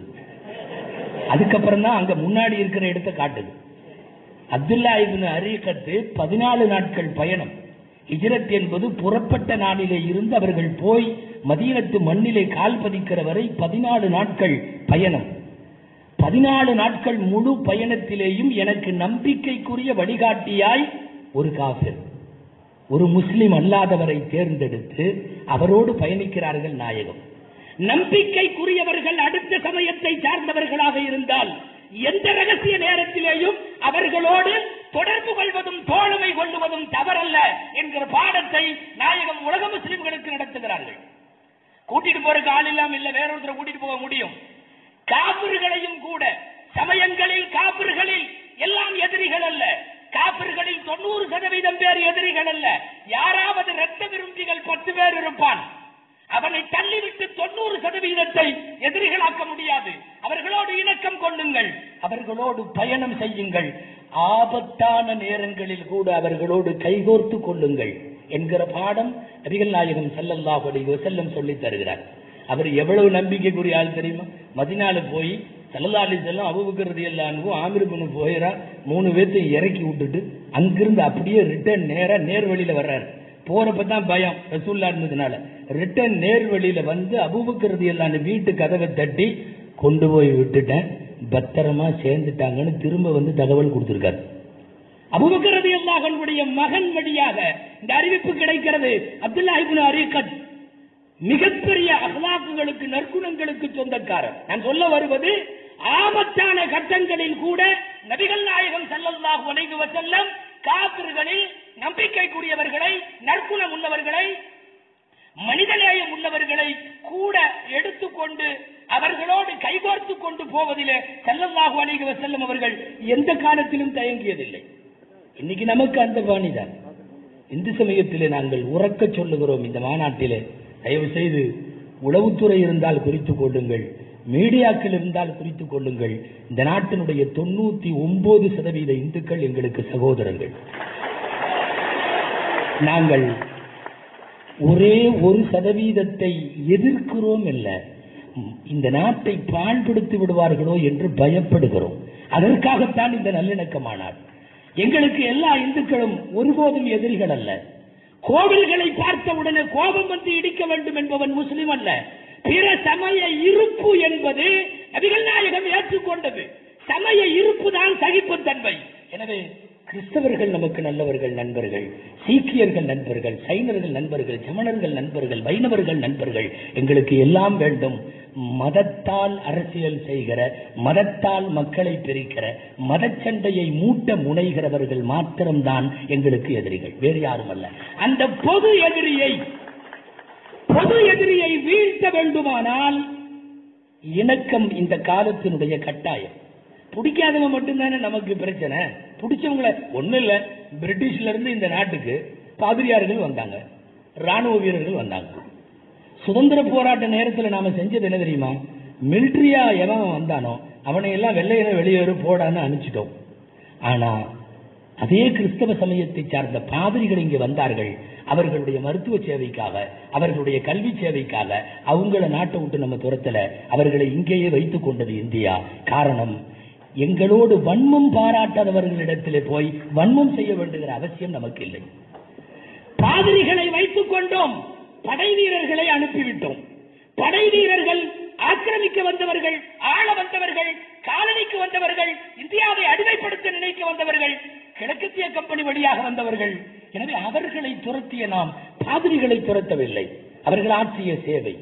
அதுக்கப்புறம் தான் அங்க முன்னாடி இருக்கிற இடத்தை காட்டுது அப்துல்லா இபின் அரீகத்து பதினாலு நாட்கள் பயணம் ஹிஜ்ரத் என்பது புறப்பட்ட நாளிலே இருந்து அவர்கள் போய் மதீனத்து மண்ணிலே கால் பதிக்கிற வரை பதினாலு நாட்கள் பயணம் பதினாலு நாட்கள் முழு பயணத்திலேயும் எனக்கு நம்பிக்கைக்குரிய வழிகாட்டியாய் ஒரு காஃபிர் ஒரு முஸ்லிம் அல்லாதவரை தேர்ந்தெடுத்து அவரோடு பயணிக்கிறார்கள் நாயகம் நம்பிக்கைக்குரியவர்கள் அடுத்த சமயத்தை சார்ந்தவர்களாக இருந்தால் எந்த ரகசிய நேரத்திலேயும் அவர்களோடு தொடர்பு கொள்வதும் தோழமை கொள்வதும் தவறல்ல என்கிற பாடத்தை நாயகம் உலக முஸ்லிம்களுக்கு நடத்துகிறார்கள் கூட்டிட்டு போறதுக்கு ஆள் இல்லாம இல்ல வேற ஒருத்தரை கூட்டிட்டு போக முடியும் காபிர்களையும் கூட சமயங்களில் காபிர்களில் எல்லாம் எதிரிகள் அல்ல காபிர்களில் தொண்ணூறு சதவீதம் பேர் எதிரிகள் அல்ல யாராவது இரத்த விரும்பிகள் பத்து பேர் இருப்பான் அவனை தள்ளிவிட்டு தொண்ணூறு சதவீதத்தை எதிரிகளாக்க முடியாது அவர்களோடு இணக்கம் கொள்ளுங்கள் அவர்களோடு பயணம் செய்யுங்கள் ஆபத்தான நேரங்களில் கூட அவர்களோடு கைகோர்த்து கொள்ளுங்கள் என்கிற பாடம் நபிகள் நாயகம் ஸல்லல்லாஹு அலைஹி வஸல்லம் சொல்லித் தருகிறார் அவர் எவ்வளவு நம்பிக்கைக்குரிய ஆள் தெரியுமா மதினால போய் சல்லல்லா அலி செல்லம் அபுபக்கர் எல்லானும் ஆமிர் பின் போயிரா மூணு பேர்த்தையும் இறக்கி விட்டுட்டு அங்கிருந்து அப்படியே ரிட்டர்ன் நேரா நேர்வழியில வர்றாரு போறப்ப தான் பயம் ரசூல்லா இருந்ததுனால ரிட்டர்ன் நேர்வழியில வந்து அபுபக்கர் எல்லான்னு வீட்டு கதவை தட்டி கொண்டு போய் விட்டுட்டேன் பத்திரமா சேர்ந்துட்டாங்கன்னு திரும்ப வந்து தகவல் கொடுத்திருக்காரு அபுபக்கர் ரலியல்லாஹுடைய மகன் வழியாக இந்த அறிவிப்பு கிடைக்கிறது அப்துல்லா இப்னு அரீகத் மிகப்பெரிய அகலாக்குகளுக்கு நற்குணங்களுக்கு சொந்தக்காரர் நான் சொல்ல வருவது ஆபத்தான கட்டங்களில் கூட நபிகள் நாயகம் ஸல்லல்லாஹு அலைஹி வஸல்லம் காபிர்களில் நம்பிக்கைக்குரியவர்களை நற்குணம் உள்ளவர்களை மனிதநேயம் உள்ளவர்களை கூட எடுத்துக்கொண்டு அவர்களோடு கைகோர்த்து கொண்டு போவதிலே ஸல்லல்லாஹு அலைஹி வஸல்லம் அவர்கள் எந்த காலத்திலும் தயங்கியதில்லை இன்னைக்கு நமக்கு அந்த பாணிதான் இந்து சமயத்திலே நாங்கள் உறக்க சொல்லுகிறோம் இந்த மாநாட்டிலே தயவு செய்து உளவுத்துறை இருந்தால் குறித்துக் கொள்ளுங்கள் மீடியாக்கள் இருந்தால் குறித்துக் கொள்ளுங்கள் இந்த நாட்டினுடைய தொண்ணூத்தி ஒன்பது சதவீத இந்துக்கள் எங்களுக்கு சகோதரர்கள் நாங்கள் ஒரே ஒரு சதவீதத்தை எதிர்க்கிறோம் இல்ல இந்த நாட்டை பாழ்படுத்தி விடுவார்களோ என்று பயப்படுகிறோம் அதற்காகத்தான் இந்த நல்லிணக்க மாநாடு எங்களுக்கு எல்லா இந்துக்களும் ஒருபோதும் எதிரிகள் அல்ல கோவில்களை பார்த்த உடனே கோபம் வந்து இடிக்க வேண்டும் என்பவன் முஸ்லிம் அல்ல பிற சமய இருப்பு என்பது நபிகள் நாயகம் ஏற்றுக்கொண்டது சமய இருப்பு தான் சகிப்புத்தன்மை எனவே கிறிஸ்தவர்கள் நமக்கு நல்லவர்கள் நண்பர்கள் சீக்கியர்கள் நண்பர்கள் சைனர்கள் நண்பர்கள் சமணர்கள் நண்பர்கள் வைணவர்கள் நண்பர்கள் எங்களுக்கு எல்லாம் வேண்டும் மதத்தால் அரசியல் செய்கிற மதத்தால் மக்களை பிரிக்கிற மதச்சண்டையை மூட்ட முனைகிறவர்கள் மாத்திரம்தான் எங்களுக்கு எதிரிகள் வேறு யாரும் அல்ல அந்த பொது எதிரியை பொது எதிரியை வீழ்த்த வேண்டுமானால் இணக்கம் இந்த காலத்தினுடைய கட்டாயம் பிடிக்காதவங்க மட்டும்தானே நமக்கு பிரச்சனை பிடிச்சவங்கள ஒண்ணும் இல்ல பிரிட்டிஷ்ல இருந்து இந்த நாட்டுக்கு பாதிரியார்கள் வந்தாங்க ராணுவ வீரர்கள் வந்தாங்க சுதந்திர போராட்ட நேரத்துல நாம செஞ்சது என்ன தெரியுமா மிலிட்ரியா எவன் வந்தானோ அவனை எல்லாம் வெள்ளையில வெளியேறு போடான்னு அனுப்பிச்சிட்டோம் ஆனா அதே கிறிஸ்தவ சமயத்தை சார்ந்த பாதிரிகள் இங்கு வந்தார்கள் அவர்களுடைய மருத்துவ சேவைக்காக அவர்களுடைய கல்வி சேவைக்காக அவங்கள நாட்டை விட்டு நம்ம துரத்தல அவர்களை இங்கேயே வைத்துக் கொண்டது இந்தியா காரணம் எங்களோடு வன்மம் பாராட்டாதவர்களிடத்திலே போய் வன்மம் செய்ய வேண்டுகிற அவசியம் நமக்கு இல்லை பாதிரிகளை வைத்துக் கொண்டோம் படை வீரர்களை அனுப்பிவிட்டோம் படை வீரர்கள் ஆக்கிரமிக்க வந்தவர்கள் ஆள வந்தவர்கள் காலனிக்கு வந்தவர்கள் இந்தியாவை அடிமைப்படுத்த நினைக்க வந்தவர்கள் கிழக்கத்திய கம்பெனி வழியாக வந்தவர்கள் எனவே அவர்களை துரத்திய நாம் பாதிரிகளை துரத்தவில்லை அவர்கள் ஆற்றிய சேவை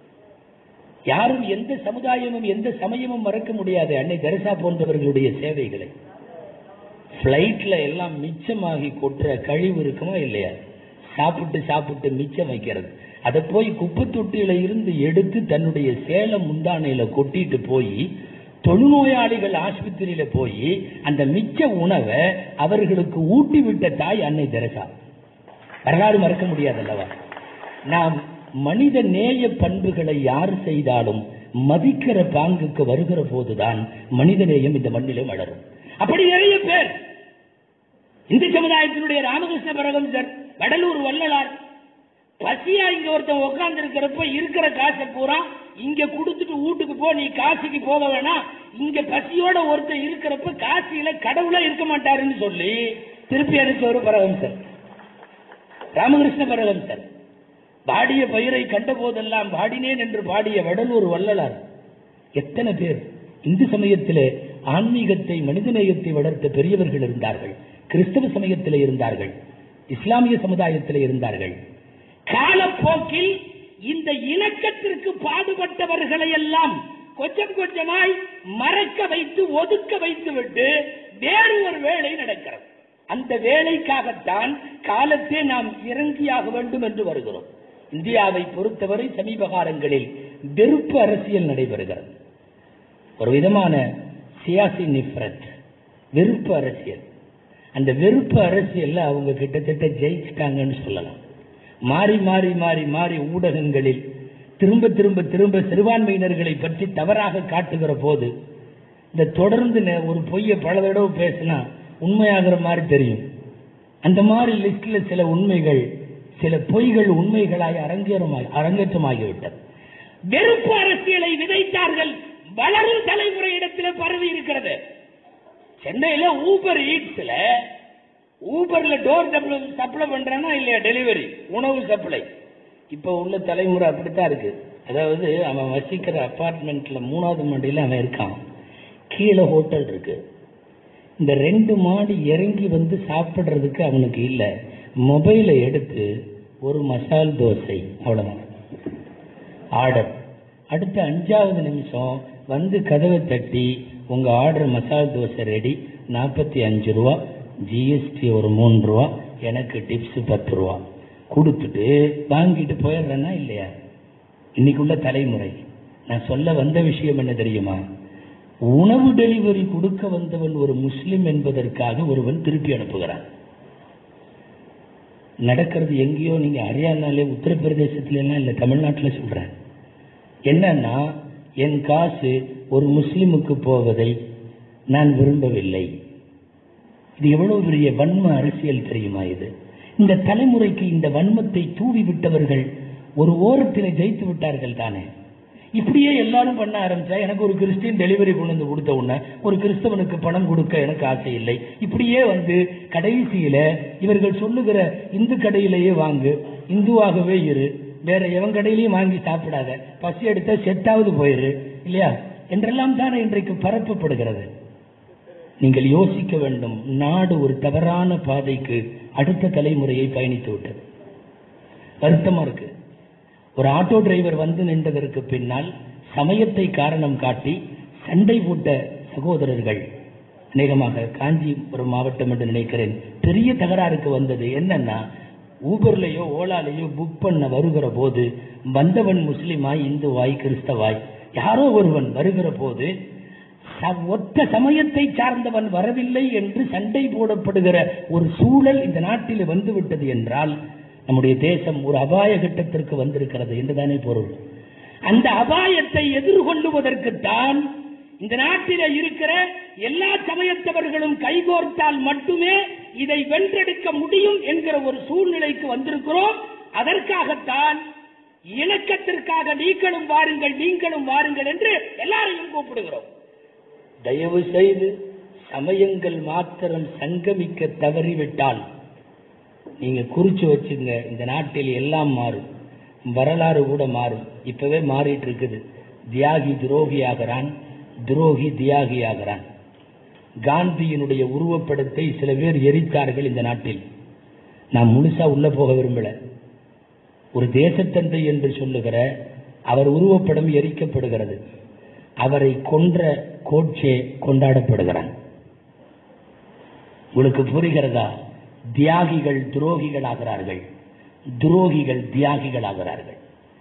யாரும் எந்த சமுதாயமும் எந்த சமயமும் மறக்க முடியாது அன்னை தெரசா போன்றவர்களுடைய சேவைகளை பிளைட்ல எல்லாம் மிச்சமாகி கொட்டுற கழிவு இருக்குமா இல்லையா சாப்பிட்டு சாப்பிட்டு மிச்சம் வைக்கிறது அதை போய் குப்பை தொட்டியில இருந்து எடுத்து தன்னுடைய சேலம் முந்தானையில கொட்டிட்டு போய் தொழுநோயாளிகள் ஆஸ்பத்திரியில போய் அந்த மிச்ச உணவை அவர்களுக்கு ஊட்டி விட்ட தாய் அன்னை தெரசா வரலாறு மறக்க முடியாது அல்லவா நாம் மனித நேய பண்புகளை யார் செய்தாலும் மதிக்கிற பாங்குக்கு வருகிற போதுதான் மனிதநேயம் இந்த மண்ணிலே வளரும் அப்படி நிறைய பேர் இந்து சமுதாயத்தினுடைய ராமகிருஷ்ண பரமஹம்சர் வடலூர் வள்ளலார் பசியா இங்க ஒருத்தன் உட்கார்ந்து இருக்கிறப்ப இருக்கிற காசை பூரா இங்க கொடுத்துட்டு வீட்டுக்கு போ நீ காசிக்கு போக வேணாம் இங்க பசியோட ஒருத்தன் இருக்கிறப்ப காசியில கடவுளா இருக்க மாட்டாருன்னு சொல்லி திருப்பி அடிச்ச ஒரு பரமஹம்சர் ராமகிருஷ்ண பரமஹம்சர் பாடிய பயிரை கண்ட போதெல்லாம் பாடினேன் என்று பாடிய வடலூர் வள்ளலார் எத்தனை பேர் இந்து சமயத்திலே ஆன்மீகத்தை மனிதநேயத்தை வளர்த்த பெரியவர்கள் இருந்தார்கள் கிறிஸ்தவ சமயத்திலே இருந்தார்கள் இஸ்லாமிய சமுதாயத்திலே இருந்தார்கள் காலப்போக்கில் இந்த இணக்கத்திற்கு பாடுபட்டவர்களை எல்லாம் கொஞ்சம் கொஞ்சமாய் மறக்க வைத்து ஒதுக்க வைத்து விட்டு வேறு ஒரு வேலை நடக்கிறது அந்த வேலைக்காகத்தான் காலத்தே நாம் இறங்கியாக வேண்டும் என்று வருகிறோம் இந்தியாவை பொறுத்தவரை சமீப காலங்களில் வெறுப்பு அரசியல் நடைபெறுகிறது ஒரு விதமான சியாசி நிஃப்ரத் வெறுப்பு அரசியல் அந்த வெறுப்பு அரசியல்ல அவங்க கிட்டத்தட்ட ஜெயிச்சிட்டாங்கன்னு சொல்லலாம் மாறி மாறி மாறி மாறி ஊடகங்களில் திரும்ப திரும்ப திரும்ப சிறுபான்மையினர்களை பற்றி தவறாக காட்டுகிற போது இந்த தொடர்ந்து நெ- ஒரு பொய்யை பல தடவை பேசினா உண்மையாகிற மாதிரி தெரியும் அந்த மாதிரி லிஸ்ட்ல சில உண்மைகள் சில பொய்கள் உண்மைகளாய் அரங்கேறமாய் அரங்கேற்றமாகிவிட்டது வெறுப்பு அரசியலை விதைத்தார்கள் வளரும் தலைமுறையிடத்தில் பரவி இருக்கிறது சென்னையில ஊபர் ஈட்ஸ்ல ஊபர்ல டோர் சப்ளை பண்றானா இல்லையா டெலிவரி உணவு சப்ளை இப்ப உள்ள தலைமுறை அப்படித்தான் இருக்கு அதாவது அவன் வசிக்கிற அபார்ட்மெண்ட்ல மூணாவது மாடியில அவன் இருக்கான் கீழே ஹோட்டல் இருக்கு இந்த ரெண்டு மாடி இறங்கி வந்து சாப்பிடுறதுக்கு அவனுக்கு இல்ல மொபைலை எடுத்து ஒரு மசால் தோசை அவ்வளவுதான் ஆர்டர் அடுத்த அஞ்சாவது நிமிஷம் வந்து கதவை தட்டி உங்க ஆர்டர் மசால் தோசை ரெடி நாற்பத்தி அஞ்சு ரூபா ஜிஎஸ்டி ஒரு மூணு ரூபா எனக்கு டிப்ஸ் பத்து ரூபா கொடுத்துட்டு வாங்கிட்டு போயிடுறேன்னா இல்லையா இன்னைக்குள்ள தலைமுறை நான் சொல்ல வந்த விஷயம் என்ன தெரியுமா உணவு டெலிவரி கொடுக்க வந்தவன் ஒரு முஸ்லிம் என்பதற்காக ஒருவன் திருப்பி அனுப்புகிறான் நடக்கிறது எங்கேயோ நீங்க ஹரியானாலே உத்தரப்பிரதேசத்துல எல்லாம் இல்ல தமிழ்நாட்டுல சொல்றேன் என்னன்னா என் காசு ஒரு முஸ்லிமுக்கு போவதை நான் விரும்பவில்லை இது எவ்வளவு பெரிய வன்ம அரசியல் தெரியுமா இது இந்த தலைமுறைக்கு இந்த வன்மத்தை தூவி விட்டவர்கள் ஒரு ஓரத்திலே ஜெயித்து விட்டார்கள் தானே இப்படியே எல்லாரும் பண்ண ஆரம்பிச்சா எனக்கு ஒரு கிறிஸ்டியன் டெலிவரி கொண்டு வந்து கொடுத்த உடனே ஒரு கிறிஸ்தவனுக்கு பணம் கொடுக்க எனக்கு ஆசை இல்லை இப்படியே வந்து கடைசியில இவர்கள் சொல்லுகிற இந்து கடையிலேயே வாங்கு இந்துவாகவே இரு வேற எவன் கடையிலையும் வாங்கி சாப்பிடாத பசி எடுத்தா செத்தாவது போயிரு இல்லையா என்றெல்லாம் தானே இன்றைக்கு பரப்பப்படுகிறது நீங்கள் யோசிக்க வேண்டும் நாடு ஒரு தவறான பாதைக்கு அடுத்த தலைமுறையை பயணித்து விட்டது வருத்தமா இருக்கு ஒரு ஆட்டோ டிரைவர் வந்து நின்றதற்கு பின்னால் சமயத்தை காரணம் காட்டி சண்டை போட்ட சகோதரர்கள் அநேகமாக காஞ்சிபுரம் மாவட்டம் என்று நினைக்கிறேன் பெரிய தகராறுக்கு வந்தது என்னன்னா ஊபர்லயோ ஓலாலேயோ புக் பண்ண வருகிற போது வந்தவன் முஸ்லிமாய் இந்துவாய் கிறிஸ்தவாய் யாரோ ஒருவன் வருகிற போது ச- ஒத்த சமயத்தை சார்ந்தவன் வரவில்லை என்று சண்டை போடப்படுகிற ஒரு சூழல் இந்த நாட்டில் வந்துவிட்டது என்றால் நம்முடைய தேசம் ஒரு அபாய கட்டத்திற்கு வந்திருக்கிறது என்றுதானே பொருள் அந்த அபாயத்தை எதிர்கொள்ளுவதற்குத்தான் இந்த நாட்டில இருக்கிற எல்லா சமயத்தவர்களும் கைகோர்த்தால் மட்டுமே இதை வென்றெடுக்க முடியும் என்கிற ஒரு சூழ்நிலைக்கு வந்திருக்கிறோம் அதற்காகத்தான் இணக்கத்திற்காக நீங்களும் வாருங்கள் நீங்களும் வாருங்கள் என்று எல்லாரையும் கூப்பிடுகிறோம் தயவு செய்து சமயங்கள் மாத்திரம் சங்கமிக்க தவறிவிட்டால் நீங்க குறிச்சு வச்சுங்க இந்த நாட்டில் எல்லாம் மாறும் வரலாறு கூட மாறும் இப்பவே மாறிட்டு இருக்குது தியாகி துரோகி ஆகிறான் துரோகி தியாகி ஆகிறான் காந்தியினுடைய உருவப்படத்தை சில பேர் எரித்தார்கள் இந்த நாட்டில் நான் முழுசா உள்ள போக விரும்பல ஒரு தேசத்தந்தை என்று சொல்லுகிற அவர் உருவப்படம் எரிக்கப்படுகிறது அவரை கொன்ற கோட்சே கொண்டாடப்படுகிறான் உங்களுக்கு புரிகிறதா தியாகிகள் துரோகிகள் ஆகிறார்கள் துரோகிகள் தியாகிகள் ஆகிறார்கள்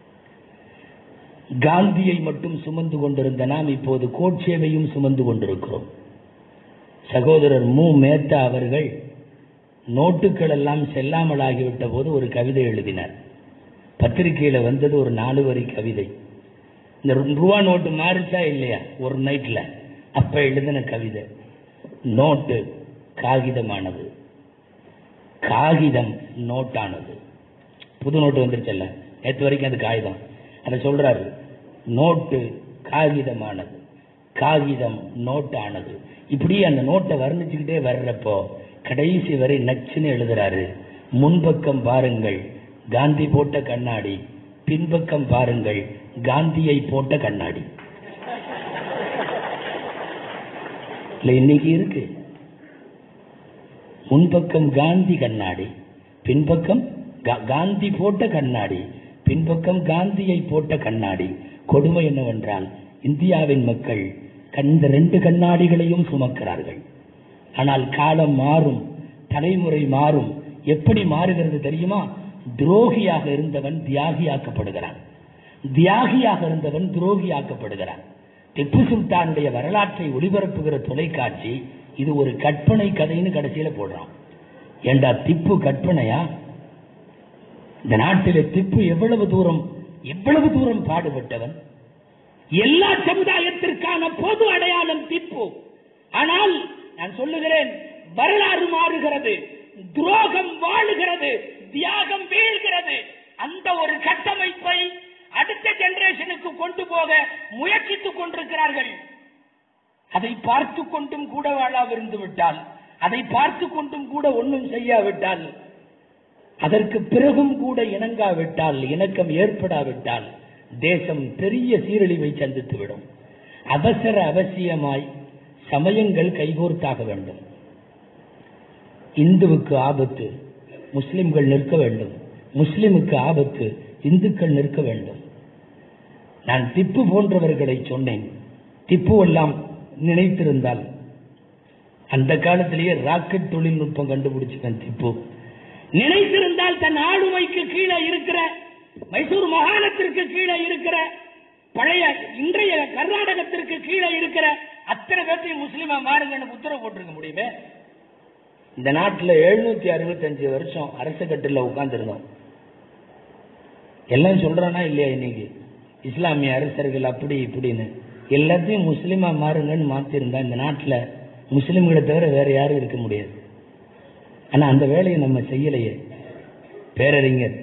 காந்தியை மட்டும் சுமந்து கொண்டிருந்த நாம் இப்போது கோட்சேவையும் சுமந்து கொண்டிருக்கிறோம் சகோதரர் மு மேத்தா அவர்கள் நோட்டுகள் எல்லாம் செல்லாமல் ஆகிவிட்ட போது ஒரு கவிதை எழுதினார் பத்திரிகையில வந்தது ஒரு நாலு வரி கவிதை இந்த ரூபா நோட்டு மாறிச்சா இல்லையா ஒரு நைட்ல அப்ப எழுதின கவிதை நோட்டு காகிதமானது காகிதம் நோட்டானது புது நோட்டு வந்துருச்சல்ல நேற்று வரைக்கும் அது காகிதம் அதை சொல்றாரு நோட்டு காகிதமானது காகிதம் நோட்டானது இப்படி அந்த நோட்டை வர்ணிச்சுக்கிட்டே வர்றப்போ கடைசி வரை நச்சுன்னு எழுதுறாரு முன்பக்கம் பாருங்கள் காந்தி போட்ட கண்ணாடி பின்பக்கம் பாருங்கள் காந்தியை போட்ட கண்ணாடி இல்ல இன்னைக்கு இருக்கு முன்பக்கம் காந்தி கண்ணாடி பின்பக்கம் கா- காந்தி போட்ட கண்ணாடி பின்பக்கம் காந்தியை போட்ட கண்ணாடி கொடுமை என்னவென்றால் இந்தியாவின் மக்கள் கண்- இந்த ரெண்டு கண்ணாடிகளையும் சுமக்கிறார்கள் ஆனால் காலம் மாறும் தலைமுறை மாறும் எப்படி மாறுகிறது தெரியுமா துரோகியாக இருந்தவன் தியாகியாக்கப்படுகிறான் தியாகியாக இருந்தவன் துரோகியாக்கப்படுகிறான் திப்பு சுல்தானுடைய வரலாற்றை ஒளிபரப்புகிற தொலைக்காட்சி இது ஒரு கற்பனை கதைன்னு கடைசியில போடுறான் ஏண்டா திப்பு கற்பனையா இந்த நாட்டிலே திப்பு எவ்வளவு தூரம் எவ்வளவு தூரம் பாடுபட்டவன் எல்லா சமுதாயத்திற்கான பொது அடையாளம் திப்பு ஆனால் நான் சொல்லுகிறேன் வரலாறு மாறுகிறது துரோகம் வாழுகிறது தியாகம் வீழ்கிறது அந்த ஒரு கட்டமைப்பை அடுத்த ஜெனரேஷனுக்கு கொண்டு போக முயற்சித்துக் கொண்டிருக்கிறார்கள் அதை பார்த்து கொண்டும் கூட வாழாவிருந்து விட்டால் அதை பார்த்து கொண்டும் கூட ஒன்றும் செய்யாவிட்டால் அதற்கு பிறகும் கூட இணங்காவிட்டால் இணக்கம் ஏற்படாவிட்டால் தேசம் பெரிய சீரழிவை சந்தித்துவிடும் அவசர அவசியமாய் சமயங்கள் கைகோர்த்தாக வேண்டும் இந்துவுக்கு ஆபத்து முஸ்லிம்கள் நிற்க வேண்டும் முஸ்லிமுக்கு ஆபத்து இந்துக்கள் நிற்க வேண்டும் நான் திப்பு போன்றவர்களை சொன்னேன் திப்பு எல்லாம் நினைத்திருந்தால் அந்த காலத்திலேயே ராக்கெட் தொழில்நுட்பம் கண்டுபிடிச்சவன் திப்பு நினைத்திருந்தால் தன் ஆளுமைக்கு கீழே இருக்கிற மைசூர் மாகாணத்திற்கு கீழே இருக்கிற பழைய இன்றைய கர்நாடகத்திற்கு கீழே இருக்கிற அத்தனை பேர்த்தையும் முஸ்லீமா மாறுங்கன்னு உத்தரவு போட்டிருக்க முடியுமே இந்த நாட்டுல எழுநூத்தி அறுபத்தஞ்சு வருஷம் அரச கட்டில உட்கார்ந்துருந்தோம் எல்லாம் சொல்றானா இல்லையா இன்னைக்கு இஸ்லாமிய அரசர்கள் அப்படி இப்படின்னு எல்லாத்தையும் முஸ்லீமா மாறுங்கன்னு மாத்திருந்தா இந்த நாட்டுல முஸ்லிம்களை தவிர வேற யாரும் இருக்க முடியாது ஆனா அந்த வேலையை நம்ம செய்யலையே பேரறிஞர்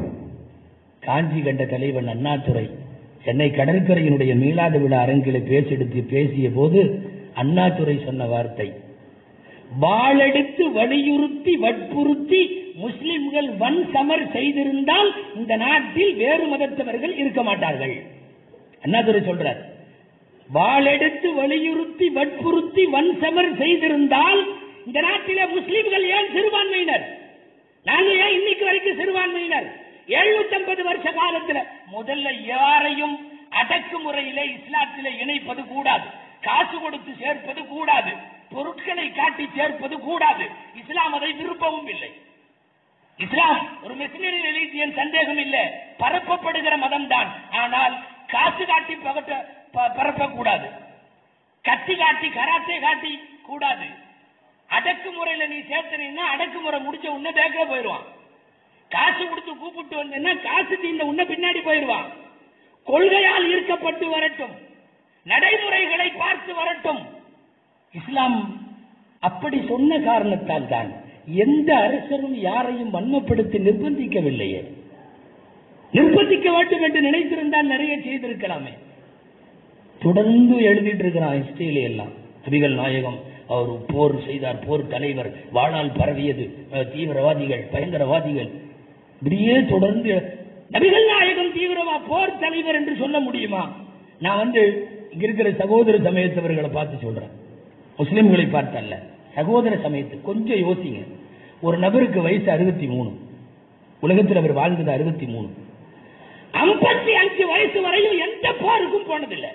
காஞ்சி கண்ட தலைவன் அண்ணாதுரை சென்னை கடற்கரையினுடைய மீளாத விழா அரங்கில பேசெடுத்து பேசிய போது அண்ணாதுரை சொன்ன வார்த்தை வாளெடுத்து வலியுறுத்தி வற்புறுத்தி முஸ்லிம்கள் வன் சமர் செய்திருந்தால் இந்த நாட்டில் வேறு மதத்தவர்கள் இருக்க மாட்டார்கள் அண்ணாதுரை சொல்றார் வாளெடுத்து வலியுறுத்தி வற்புறுத்தி வன் சமர் செய்திருந்தால் இந்த நாட்டிலே முஸ்லிம்கள் ஏன் சிறுபான்மையினர் நாங்க ஏன் இன்னைக்கு வரைக்கும் சிறுபான்மையினர் எழுநூத்தி ஐம்பது வருஷ காலத்துல முதல்ல யாரையும் அடக்குமுறையிலே இஸ்லாத்திலே இணைப்பது கூடாது காசு கொடுத்து சேர்ப்பது கூடாது பொருட்களை காட்டி சேர்ப்பது கூடாது இஸ்லாம் அதை விரும்பவும் இல்லை இஸ்லாம் ஒரு மிஷினரி ரிலீஜியன் சந்தேகம் இல்லை பரப்பப்படுகிற மதம் தான் ஆனால் காசு காட்டி பகட்ட ப- பரப்பக்கூடாது கத்தி காட்டி கராத்தே காட்டி கூடாது அடக்குமுறையில நீ சேர்த்தனீங்கன்னா அடக்குமுறை முடிச்ச உடனே பேக்கல போயிடுவான் காசு கொடுத்து கூப்பிட்டு வந்தேன்னா காசு தீர்ந்த உன்ன பின்னாடி போயிடுவான் கொள்கையால் ஈர்க்கப்பட்டு வரட்டும் நடைமுறைகளை பார்த்து வரட்டும் இஸ்லாம் அப்படி சொன்ன காரணத்தால் தான் எந்த அரசரும் யாரையும் வன்மப்படுத்தி நிர்பந்திக்கவில்லையே நிர்பந்திக்க வேண்டும் என்று நினைத்திருந்தால் நிறைய செய்திருக்கலாமே தொடர்ந்து எழுதிட்டு இருக்கிறான் ஹிஸ்டரியில எல்லாம் நபிகள் நாயகம் அவர் போர் செய்தார் போர் தலைவர் வாழால் பரவியது அஹ், தீவிரவாதிகள் பயங்கரவாதிகள் இப்படியே தொடர்ந்து நபிகள் நாயகம் தீவிரவா போர் தலைவர் என்று சொல்ல முடியுமா நான் வந்து இங்க இருக்கிற சகோதர சமயத்தவர்களை பார்த்து சொல்றேன் முஸ்லிம்களை பார்த்தல்ல சகோதர சமயத்து கொஞ்சம் யோசிங்க ஒரு நபருக்கு வயசு அறுபத்தி மூணு உலகத்தில் அவர் வாழ்ந்தது அறுபத்தி மூணு ஐம்பத்தி அஞ்சு வயசு வரையும் எந்த போருக்கும் போனதில்லை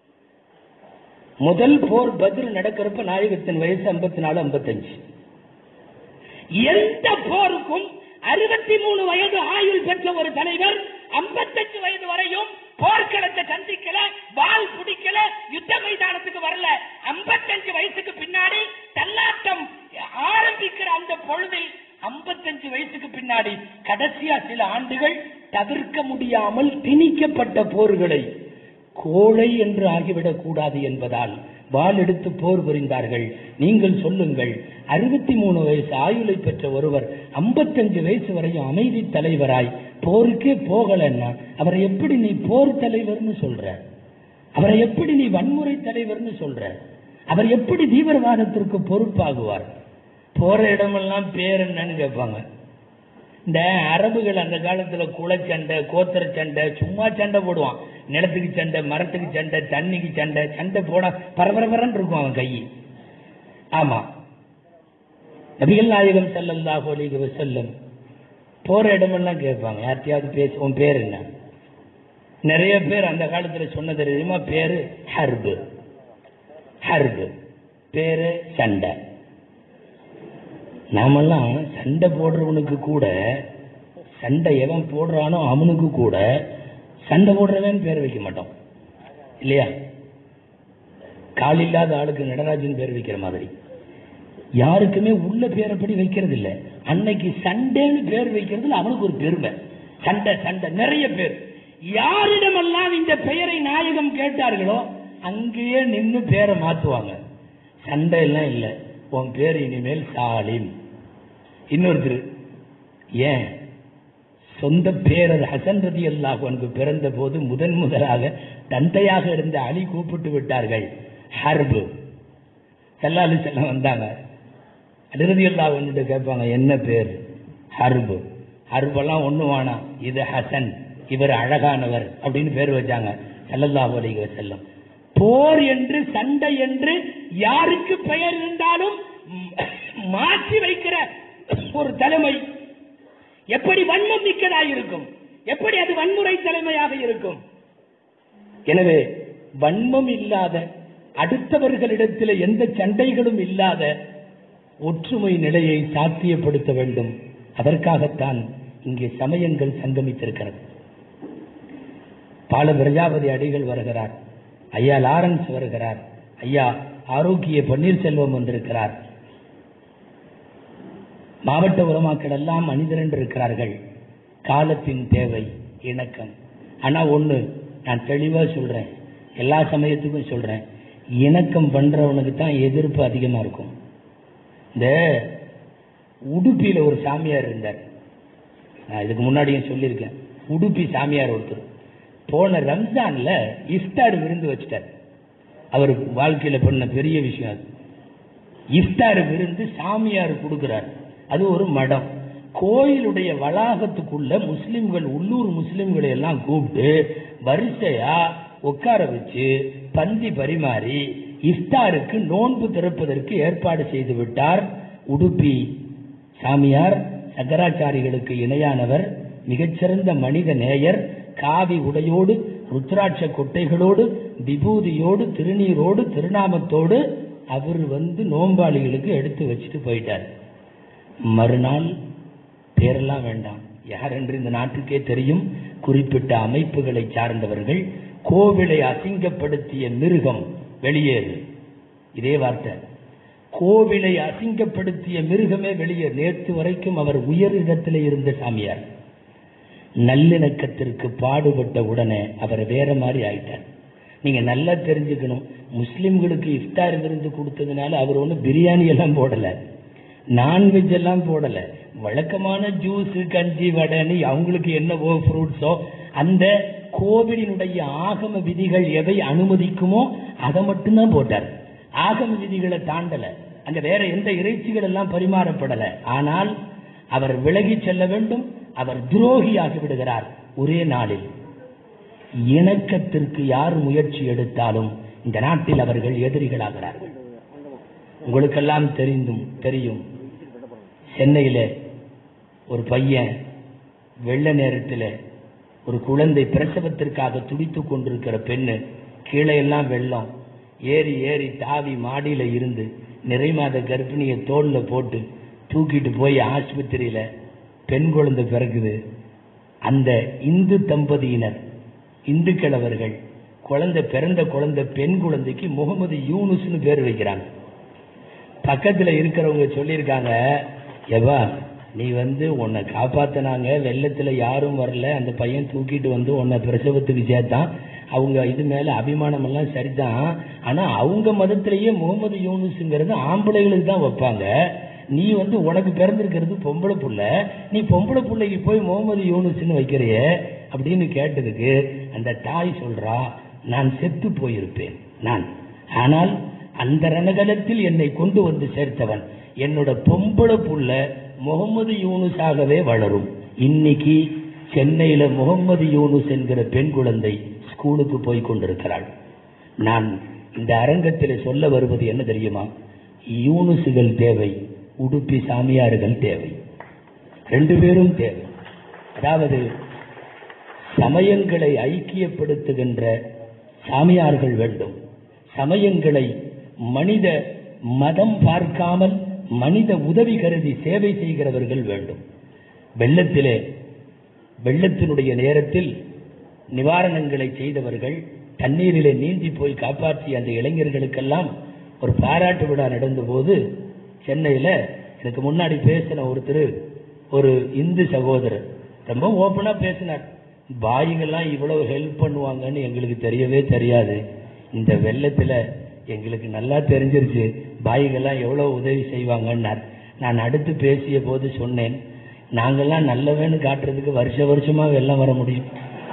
முதல் போர் பதில் நடக்கிறப்ப நாயகத்தின் வயசு ஐம்பத்தி நாலு ஐம்பத்தஞ்சு எந்த போருக்கும் அறுபத்தி மூணு வயது ஆயுள் பெற்ற ஒரு தலைவர் ஐம்பத்தஞ்சு வயது வரையும் போர்க்களத்தை சந்திக்கல வால் பிடிக்கல யுத்த மைதானத்துக்கு வரல ஐம்பத்தஞ்சு வயசுக்கு பின்னாடி தள்ளாட்டம் ஆரம்பிக்கிற அந்த பொழுதில் ஐம்பத்தஞ்சு வயசுக்கு பின்னாடி கடைசியா சில ஆண்டுகள் தவிர்க்க முடியாமல் திணிக்கப்பட்ட போர்களை கோழை என்று ஆகிவிடக் கூடாது என்பதால் வாள் எடுத்து போர் புரிந்தார்கள் நீங்கள் சொல்லுங்கள் அறுபத்தி மூணு வயசு ஆயுளை பெற்ற ஒருவர் 55 வயசு வரையும் அமைதி தலைவராய் போருக்கே போகலன்னா அவரை எப்படி நீ போர் தலைவர்னு சொல்ற அவரை எப்படி நீ வன்முறை தலைவர்னு சொல்ற அவர் எப்படி தீவிரவாதத்திற்கு பொறுப்பாகுவார் போற இடமெல்லாம் பேர் என்னன்னு கேட்பாங்க இந்த அரபுகள் அந்த காலத்துல குளச்சண்டை கோத்திர சண்டை சும்மா சண்டை போடுவான் நிலத்துக்கு சண்டை மரத்துக்கு சண்டை தண்ணிக்கு சண்டை சண்டை போட பரபரபரன்னு இருக்கும் அவன் கை ஆமா நபிகள் நாயகம் ஸல்லல்லாஹு அலைஹி வஸல்லம் போற இடமெல்லாம் கேட்பாங்க யார்கிட்டயாவது பேச உன் பேர் என்ன நிறைய பேர் அந்த காலத்துல சொன்னது தெரியுமா பேரு ஹர்பு ஹர்பு பேரு சண்டை நாமெல்லாம் சண்டை போடுறவனுக்கு கூட சண்டை எவன் போடுறானோ அவனுக்கு கூட சண்டை போடுறவன் பேர் வைக்க மாட்டோம் இல்லையா கால் இல்லாத ஆளுக்கு நடராஜன் பேர் வைக்கிற மாதிரி யாருக்குமே உள்ள பேரப்படி வைக்கிறது இல்ல அன்னைக்கு சண்டைன்னு பேர் வைக்கிறதுல அவனுக்கு ஒரு பெருமை சண்டை சண்டை நிறைய பேர் யாரிடமெல்லாம் இந்த பெயரை நாயகம் கேட்டார்களோ அங்கேயே நின்னு பேரை மாத்துவாங்க சண்டை எல்லாம் இல்ல உன் பேர் இனிமேல் சாலிம் இன்னொருத்தர் ஏன் சொந்த பேரர் ஹசன் ரதி அல்லாஹ் அன்பு பிறந்த போது முதன் முதலாக தந்தையாக இருந்த அலி கூப்பிட்டு விட்டார்கள் ஹர்பு செல்லாலு செல்லம் வந்தாங்க அலிரதி அல்லாஹ் வந்துட்டு கேட்பாங்க என்ன பேர் ஹர்பு ஹர்பெல்லாம் ஒண்ணு வேணாம் இது ஹசன் இவர் அழகானவர் அப்படின்னு பேர் வச்சாங்க ஸல்லல்லாஹு அலைஹி வஸல்லம் போர் என்று சண்டை என்று யாருக்கு பெயர் இருந்தாலும் ம், மாற்றி வைக்கிற ஒரு தலைமை எப்படி வன்மம் மிக்கதாக இருக்கும் எப்படி அது வன்முறை தலைமையாக இருக்கும் எனவே வன்மம் இல்லாத அடுத்தவர்களிடத்தில் எந்த சண்டைகளும் இல்லாத ஒற்றுமை நிலையை சாத்தியப்படுத்த வேண்டும் அதற்காகத்தான் இங்கே சமயங்கள் சங்கமித்திருக்கிறது பால பிரஜாபதி அடிகள் வருகிறார் ஐயா லாரன்ஸ் வருகிறார் ஐயா ஆரோக்கிய பன்னீர்செல்வம் வந்திருக்கிறார் மாவட்ட உலமாக்கள் எல்லாம் மனிதர் இருக்கிறார்கள் காலத்தின் தேவை இணக்கம் ஆனா ஒண்ணு நான் தெளிவா சொல்றேன் எல்லா சமயத்துக்கும் சொல்றேன் இணக்கம் பண்றவனுக்கு தான் எதிர்ப்பு அதிகமா இருக்கும் இந்த உடுப்பியில ஒரு சாமியார் இருந்தார் நான் இதுக்கு முன்னாடியும் சொல்லியிருக்கேன் உடுப்பி சாமியார் ஒருத்தர் போன ரம்ஜான்ல இஃப்தார் விருந்து வச்சிட்டார் அவர் வாழ்க்கையில பண்ண பெரிய விஷயம் அது இஃப்தார் விருந்து சாமியார் கொடுக்கிறார் அது ஒரு மடம் கோயிலுடைய வளாகத்துக்குள்ள முஸ்லிம்கள் உள்ளூர் முஸ்லிம்களை எல்லாம் கூப்பிட்டு வரிசையா உட்கார வச்சு பந்தி பரிமாறி இஃப்தாருக்கு நோன்பு திறப்பதற்கு ஏற்பாடு செய்து விட்டார் உடுப்பி சாமியார் சங்கராச்சாரிகளுக்கு இணையானவர் மிகச்சிறந்த மனித நேயர் காவி உடையோடு ருத்ராட்ச கொட்டைகளோடு விபூதியோடு திருநீரோடு திருநாமத்தோடு அவர் வந்து நோம்பாளிகளுக்கு எடுத்து வச்சுட்டு போயிட்டார் மறுநாள் பேரெல்லாம் வேண்டாம் யார் என்று இந்த நாட்டுக்கே தெரியும் குறிப்பிட்ட அமைப்புகளை சார்ந்தவர்கள் கோவிலை அசிங்கப்படுத்திய மிருகம் வெளியேறு இதே வார்த்தை கோவிலை அசிங்கப்படுத்திய மிருகமே வெளியேறு நேற்று வரைக்கும் அவர் உயர் இடத்திலே இருந்த சாமியார் நல்லிணக்கத்திற்கு பாடுபட்ட உடனே அவர் வேற மாதிரி ஆயிட்டார் நீங்க நல்லா தெரிஞ்சுக்கணும் முஸ்லிம்களுக்கு இஃப்தார் விருந்து கொடுத்ததுனால அவர் ஒன்றும் பிரியாணி எல்லாம் போடல நான்வெஜ் எல்லாம் போடல வழக்கமான ஜூஸ் கஞ்சி வடைன்னு அவங்களுக்கு என்னவோ ஃப்ரூட்ஸோ அந்த கோவிலினுடைய ஆகம விதிகள் எவை அனுமதிக்குமோ அதை மட்டும்தான் போட்டார் ஆகம விதிகளை தாண்டல அங்க வேற எந்த இறைச்சிகள் எல்லாம் பரிமாறப்படல ஆனால் அவர் விலகி செல்ல வேண்டும் அவர் துரோகியாகி விடுகிறார் ஒரே நாளில் இணக்கத்திற்கு யார் முயற்சி எடுத்தாலும் இந்த நாட்டில் அவர்கள் எதிரிகளாகிறார்கள் உங்களுக்கெல்லாம் தெரிந்தும் தெரியும் சென்னையில ஒரு பையன் வெள்ள நேரத்தில் ஒரு குழந்தை பிரசவத்திற்காக துடித்துக் கொண்டிருக்கிற பெண்ணு கீழே எல்லாம் வெள்ளம் ஏறி ஏறி தாவி மாடியில இருந்து நிறைமாத கர்ப்பிணியை தோல்ல போட்டு தூக்கிட்டு போய் ஆஸ்பத்திரியில பெண் குழந்தை பிறகுது அந்த இந்து தம்பதியினர் இந்துக்கள் அவர்கள் குழந்தை பிறந்த குழந்தை பெண் குழந்தைக்கு முகமது யூனுஸ்னு பேர் வைக்கிறாங்க பக்கத்துல இருக்கிறவங்க சொல்லியிருக்காங்க எவா நீ வந்து உன்னை காப்பாத்தினாங்க வெள்ளத்துல யாரும் வரல அந்த பையன் தூக்கிட்டு வந்து உன்னை பிரசவத்துக்கு சேர்த்தான் அவங்க இது மேல அபிமானம் எல்லாம் சரிதான் ஆனா அவங்க மதத்திலேயே முகமது யூனுஸ்ங்கிறது ஆம்பளைகளுக்கு தான் வைப்பாங்க நீ வந்து உனக்கு பிறந்திருக்கிறது பொம்பளை புள்ள நீ பொம்பளை புள்ளைக்கு போய் முகமது யூனுஸ்னு வைக்கிறியே அப்படின்னு கேட்டதுக்கு அந்த தாய் சொல்றா நான் செத்து போயிருப்பேன் நான் ஆனால் அந்த ரணகலத்தில் என்னை கொண்டு வந்து சேர்த்தவன் என்னோட பொம்பளை புள்ள முகமது யூனுஸாகவே வளரும் இன்னைக்கு சென்னையில முகமது யூனுஸ் என்கிற பெண் குழந்தை ஸ்கூலுக்கு போய் கொண்டிருக்கிறாள் நான் இந்த அரங்கத்தில் சொல்ல வருவது என்ன தெரியுமா யூனுசுகள் தேவை உடுப்பி சாமியார்கள் தேவை ரெண்டு பேரும் தேவை அதாவது சமயங்களை ஐக்கியப்படுத்துகின்ற சாமியார்கள் வேண்டும் சமயங்களை மனித மதம் பார்க்காமல் மனித உதவி கருதி சேவை செய்கிறவர்கள் வேண்டும் வெள்ளத்திலே வெள்ளத்தினுடைய நேரத்தில் நிவாரணங்களை செய்தவர்கள் தண்ணீரிலே நீந்தி போய் காப்பாற்றிய அந்த இளைஞர்களுக்கெல்லாம் ஒரு பாராட்டு விழா நடந்தபோது சென்னையில எனக்கு முன்னாடி பேசின ஒருத்தர் ஒரு இந்து சகோதரர் ரொம்ப ஓப்பனா பேசினார் பாய்கள்லாம் இவ்வளவு ஹெல்ப் பண்ணுவாங்கன்னு எங்களுக்கு தெரியவே தெரியாது இந்த வெள்ளத்துல எங்களுக்கு நல்லா தெரிஞ்சிருச்சு பாய்கள்லாம் எவ்வளவு உதவி செய்வாங்கன்னார் நான் அடுத்து பேசிய போது சொன்னேன் நாங்கெல்லாம் நல்லவேன்னு காட்டுறதுக்கு வருஷ வருஷமா வெள்ளம் வர முடியும்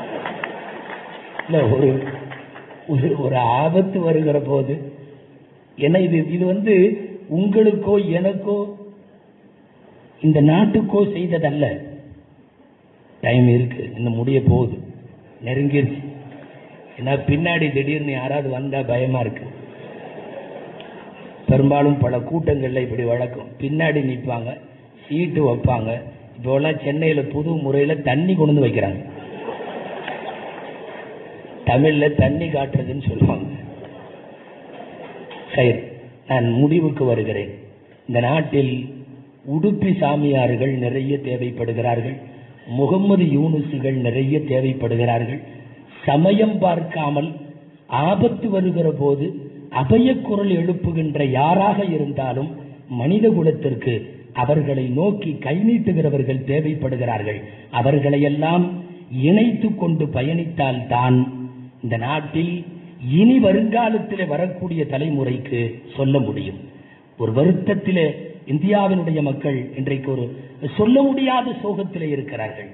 இல்ல ஒரு ஒரு ஒரு ஆபத்து வருகிற போது ஏன்னா இது இது வந்து உங்களுக்கோ எனக்கோ இந்த நாட்டுக்கோ செய்ததல்ல டைம் இருக்கு இன்னும் முடிய போகுது நெருங்கிருச்சு ஏன்னா பின்னாடி திடீர்னு யாராவது வந்தா பயமா இருக்கு பெரும்பாலும் பல கூட்டங்கள்ல இப்படி வழக்கம் பின்னாடி நிற்பாங்க சீட்டு வைப்பாங்க இப்போலாம் சென்னையில புது முறையில தண்ணி கொண்டு வந்து வைக்கிறாங்க தமிழ்ல தண்ணி காட்டுறதுன்னு சொல்லுவாங்க சரி நான் முடிவுக்கு வருகிறேன் இந்த நாட்டில் உடுப்பி சாமியார்கள் நிறைய தேவைப்படுகிறார்கள் முகம்மது யூனுசுகள் நிறைய தேவைப்படுகிறார்கள் சமயம் பார்க்காமல் ஆபத்து வருகிற போது அபயக்குரல் எழுப்புகின்ற யாராக இருந்தாலும் மனித குலத்திற்கு அவர்களை நோக்கி கை நீட்டுகிறவர்கள் தேவைப்படுகிறார்கள் அவர்களையெல்லாம் இணைத்து கொண்டு பயணித்தால் தான் இந்த நாட்டில் இனி வருங்காலத்திலே வரக்கூடிய தலைமுறைக்கு சொல்ல முடியும் ஒரு வருத்தத்திலே இந்தியாவினுடைய மக்கள் இன்றைக்கு ஒரு சொல்ல முடியாத சோகத்திலே இருக்கிறார்கள்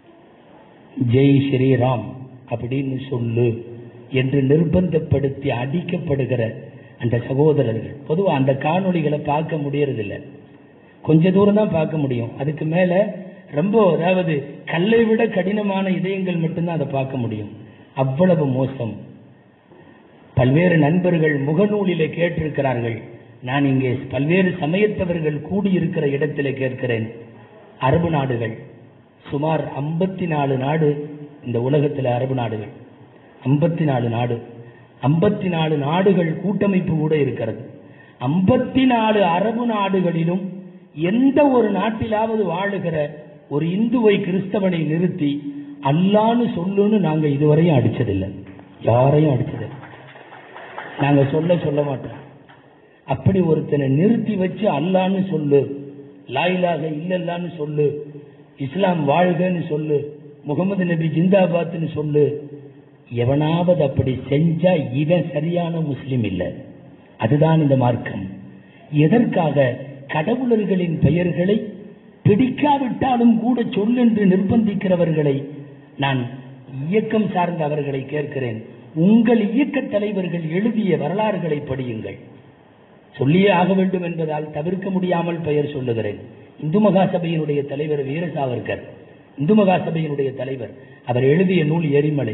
ஜெய் ஸ்ரீராம் அப்படின்னு சொல்லு என்று நிர்பந்தப்படுத்தி அடிக்கப்படுகிற அந்த சகோதரர்கள் பொதுவா அந்த காணொளிகளை பார்க்க முடியறதில்ல கொஞ்ச தூரம் தான் பார்க்க முடியும் அதுக்கு மேல ரொம்ப அதாவது கல்லை விட கடினமான இதயங்கள் மட்டும்தான் அதை பார்க்க முடியும் அவ்வளவு மோசம் பல்வேறு நண்பர்கள் முகநூலிலே கேட்டிருக்கிறார்கள் நான் இங்கே பல்வேறு சமயத்தவர்கள் கூடியிருக்கிற இடத்திலே கேட்கிறேன் அரபு நாடுகள் சுமார் ஐம்பத்தி நாலு நாடு இந்த உலகத்தில் அரபு நாடுகள் ஐம்பத்தி நாலு நாடு ஐம்பத்தி நாலு நாடுகள் கூட்டமைப்பு கூட இருக்கிறது ஐம்பத்தி நாலு அரபு நாடுகளிலும் எந்த ஒரு நாட்டிலாவது வாழுகிற ஒரு இந்துவை கிறிஸ்தவனை நிறுத்தி அல்லான்னு சொல்லுன்னு நாங்க இதுவரையும் அடிச்சதில்லை யாரையும் அடிச்சதில்லை நாங்க சொல்ல சொல்ல மாட்டோம் அப்படி ஒருத்தனை நிறுத்தி வச்சு அல்லான்னு சொல்லு லாயிலாக இல்லல்லான்னு சொல்லு இஸ்லாம் வாழ்கன்னு சொல்லு முகமது நபி ஜிந்தாபாத்னு சொல்லு எவனாவது அப்படி செஞ்சா இவன் சரியான முஸ்லிம் இல்லை அதுதான் இந்த மார்க்கம் எதற்காக கடவுளர்களின் பெயர்களை பிடிக்காவிட்டாலும் கூட சொல்லென்று நிர்பந்திக்கிறவர்களை நான் இயக்கம் சார்ந்த அவர்களை கேட்கிறேன் உங்கள் இயக்க தலைவர்கள் எழுதிய வரலாறுகளை படியுங்கள் சொல்லியே ஆக வேண்டும் என்பதால் தவிர்க்க முடியாமல் பெயர் சொல்லுகிறேன் இந்து மகாசபையினுடைய தலைவர் வீர சாவர்கர் இந்து மகாசபையினுடைய தலைவர் அவர் எழுதிய நூல் எரிமலை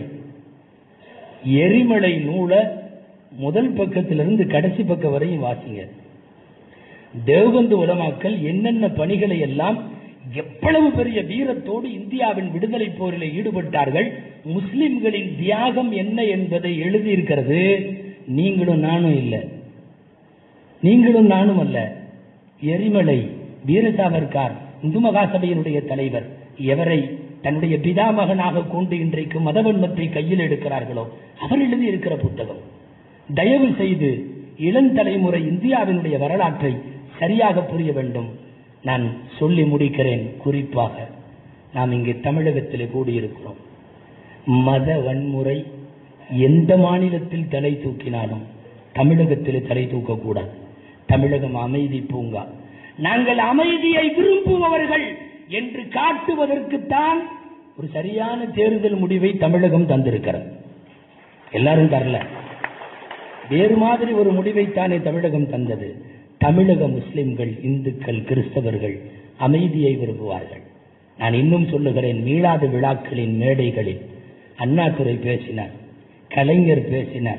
எரிமலை நூலை முதல் பக்கத்திலிருந்து கடைசி பக்கம் வரையும் வாசிங்க தேவபந்து உலமாக்கள் என்னென்ன பணிகளை எல்லாம் எவ்வளவு பெரிய வீரத்தோடு இந்தியாவின் விடுதலை போரில் ஈடுபட்டார்கள் முஸ்லிம்களின் தியாகம் என்ன என்பதை எழுதியிருக்கிறது நீங்களும் நானும் இல்லை நீங்களும் நானும் அல்ல எரிமலை வீரசாவர்கார் இந்து மகாசபையினுடைய தலைவர் எவரை தன்னுடைய பிதாமகனாக கொண்டு இன்றைக்கு மதவன்மத்தை கையில் எடுக்கிறார்களோ அவர் எழுதியிருக்கிற புத்தகம் தயவு செய்து இளந்தலைமுறை இந்தியாவினுடைய வரலாற்றை சரியாக புரிய வேண்டும் நான் சொல்லி முடிக்கிறேன் குறிப்பாக நாம் இங்கே தமிழகத்தில் கூடியிருக்கிறோம் மத வன்முறை எந்த மாநிலத்தில் தலை தூக்கினாலும் தமிழகத்தில் தலை தூக்கக்கூடாது தமிழகம் அமைதி பூங்கா நாங்கள் அமைதியை விரும்புபவர்கள் என்று காட்டுவதற்குத்தான் ஒரு சரியான தேர்தல் முடிவை தமிழகம் தந்திருக்கிறது எல்லாரும் தரல வேறு மாதிரி ஒரு முடிவைத்தானே தமிழகம் தந்தது தமிழக முஸ்லிம்கள் இந்துக்கள் கிறிஸ்தவர்கள் அமைதியை விரும்புவார்கள் நான் இன்னும் சொல்லுகிறேன் மீளாத விழாக்களின் மேடைகளில் அண்ணாதுரை பேசினார் கலைஞர் பேசினார்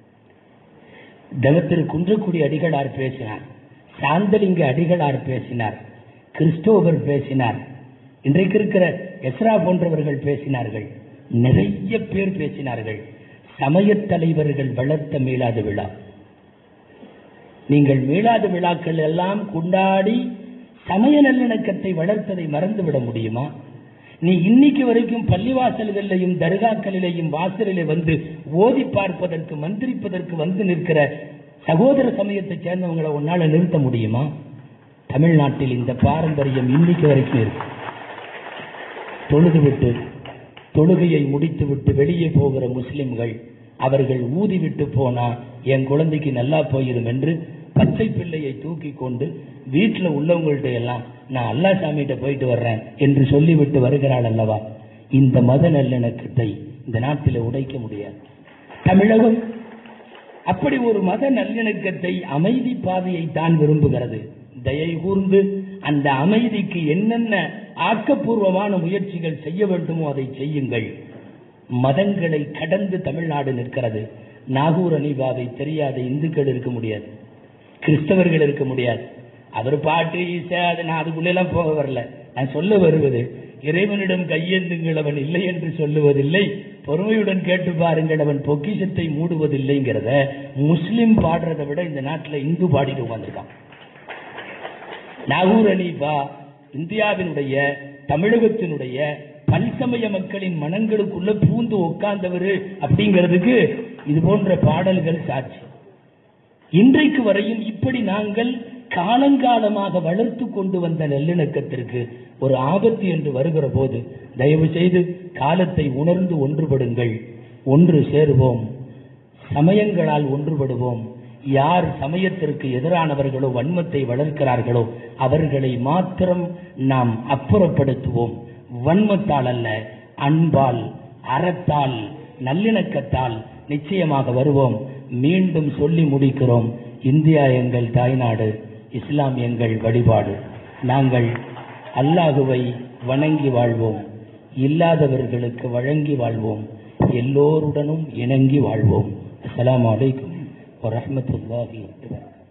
தவத்திரு குன்றக்குடி அடிகளார் பேசினார் சாந்தலிங்க அடிகளார் பேசினார் கிறிஸ்டோபர் பேசினார் இன்றைக்கு இருக்கிற எஸ்ரா போன்றவர்கள் பேசினார்கள் நிறைய பேர் பேசினார்கள் சமயத் தலைவர்கள் வளர்த்த மீளாத விழா நீங்கள் மீளாத விழாக்கள் எல்லாம் கொண்டாடி சமய நல்லிணக்கத்தை வளர்த்ததை மறந்துவிட முடியுமா நீ இன்னைக்கு வரைக்கும் பள்ளிவாசல்களிலையும் தர்காக்களிலேயும் வாசலிலே வந்து ஓதி பார்ப்பதற்கு மந்திரிப்பதற்கு வந்து நிற்கிற சகோதர சமயத்தை சேர்ந்தவங்களை உன்னால நிறுத்த முடியுமா தமிழ்நாட்டில் இந்த பாரம்பரியம் இன்னைக்கு வரைக்கும் இருக்கு தொழுதுவிட்டு தொழுகையை முடித்துவிட்டு வெளியே போகிற முஸ்லிம்கள் அவர்கள் ஊதிவிட்டு போனா என் குழந்தைக்கு நல்லா போயிரும் என்று பச்சை பிள்ளையை தூக்கி கொண்டு வீட்டில் உள்ளவங்கள்ட்ட எல்லாம் நான் அல்லா சாமிகிட்ட போயிட்டு வர்றேன் என்று சொல்லிவிட்டு வருகிறாள் அல்லவா இந்த மத நல்லிணக்கத்தை இந்த நாட்டில் உடைக்க முடியாது தமிழகம் அப்படி ஒரு மத நல்லிணக்கத்தை அமைதி பாதையை தான் விரும்புகிறது தயை கூர்ந்து அந்த அமைதிக்கு என்னென்ன ஆக்கப்பூர்வமான முயற்சிகள் செய்ய வேண்டுமோ அதை செய்யுங்கள் மதங்களை கடந்து தமிழ்நாடு நிற்கிறது நாகூர் அனிபாவை தெரியாத இந்துக்கள் இருக்க முடியாது கிறிஸ்தவர்கள் இருக்க முடியாது அவர் பாட்டு ஈசா அது நான் அதுக்குள்ளெல்லாம் போக வரல நான் சொல்ல வருவது இறைவனிடம் கையேந்துங்கள் அவன் இல்லை என்று சொல்லுவதில்லை பொறுமையுடன் கேட்டு பாருங்கள் அவன் பொக்கிஷத்தை மூடுவதில்லைங்கிறத முஸ்லிம் பாடுறதை விட இந்த நாட்டில் இந்து பாடிட்டு உட்காந்துருக்கான் நாகூர் அனீஃபா இந்தியாவினுடைய தமிழகத்தினுடைய பல்சமய மக்களின் மனங்களுக்குள்ள பூந்து உட்கார்ந்தவர் அப்படிங்கிறதுக்கு இது போன்ற பாடல்கள் சாட்சி இன்றைக்கு வரையும் இப்படி நாங்கள் காலங்காலமாக வளர்த்து கொண்டு வந்த நல்லிணக்கத்திற்கு ஒரு ஆபத்து என்று வருகிற போது தயவு செய்து காலத்தை உணர்ந்து ஒன்றுபடுங்கள் ஒன்று சேருவோம் சமயங்களால் ஒன்றுபடுவோம் யார் சமயத்திற்கு எதிரானவர்களோ வன்மத்தை வளர்க்கிறார்களோ அவர்களை மாத்திரம் நாம் அப்புறப்படுத்துவோம் வன்மத்தால் அல்ல அன்பால் அறத்தால் நல்லிணக்கத்தால் நிச்சயமாக வருவோம் மீண்டும் சொல்லி முடிக்கிறோம் இந்தியா எங்கள் தாய்நாடு இஸ்லாம் எங்கள் வழிபாடு நாங்கள் அல்லாஹுவை வணங்கி வாழ்வோம் இல்லாதவர்களுக்கு வழங்கி வாழ்வோம் எல்லோருடனும் இணங்கி வாழ்வோம் அஸ்ஸலாமு அலைக்கும் வரஹ்மத்துல்லாஹி வபரகாத்துஹு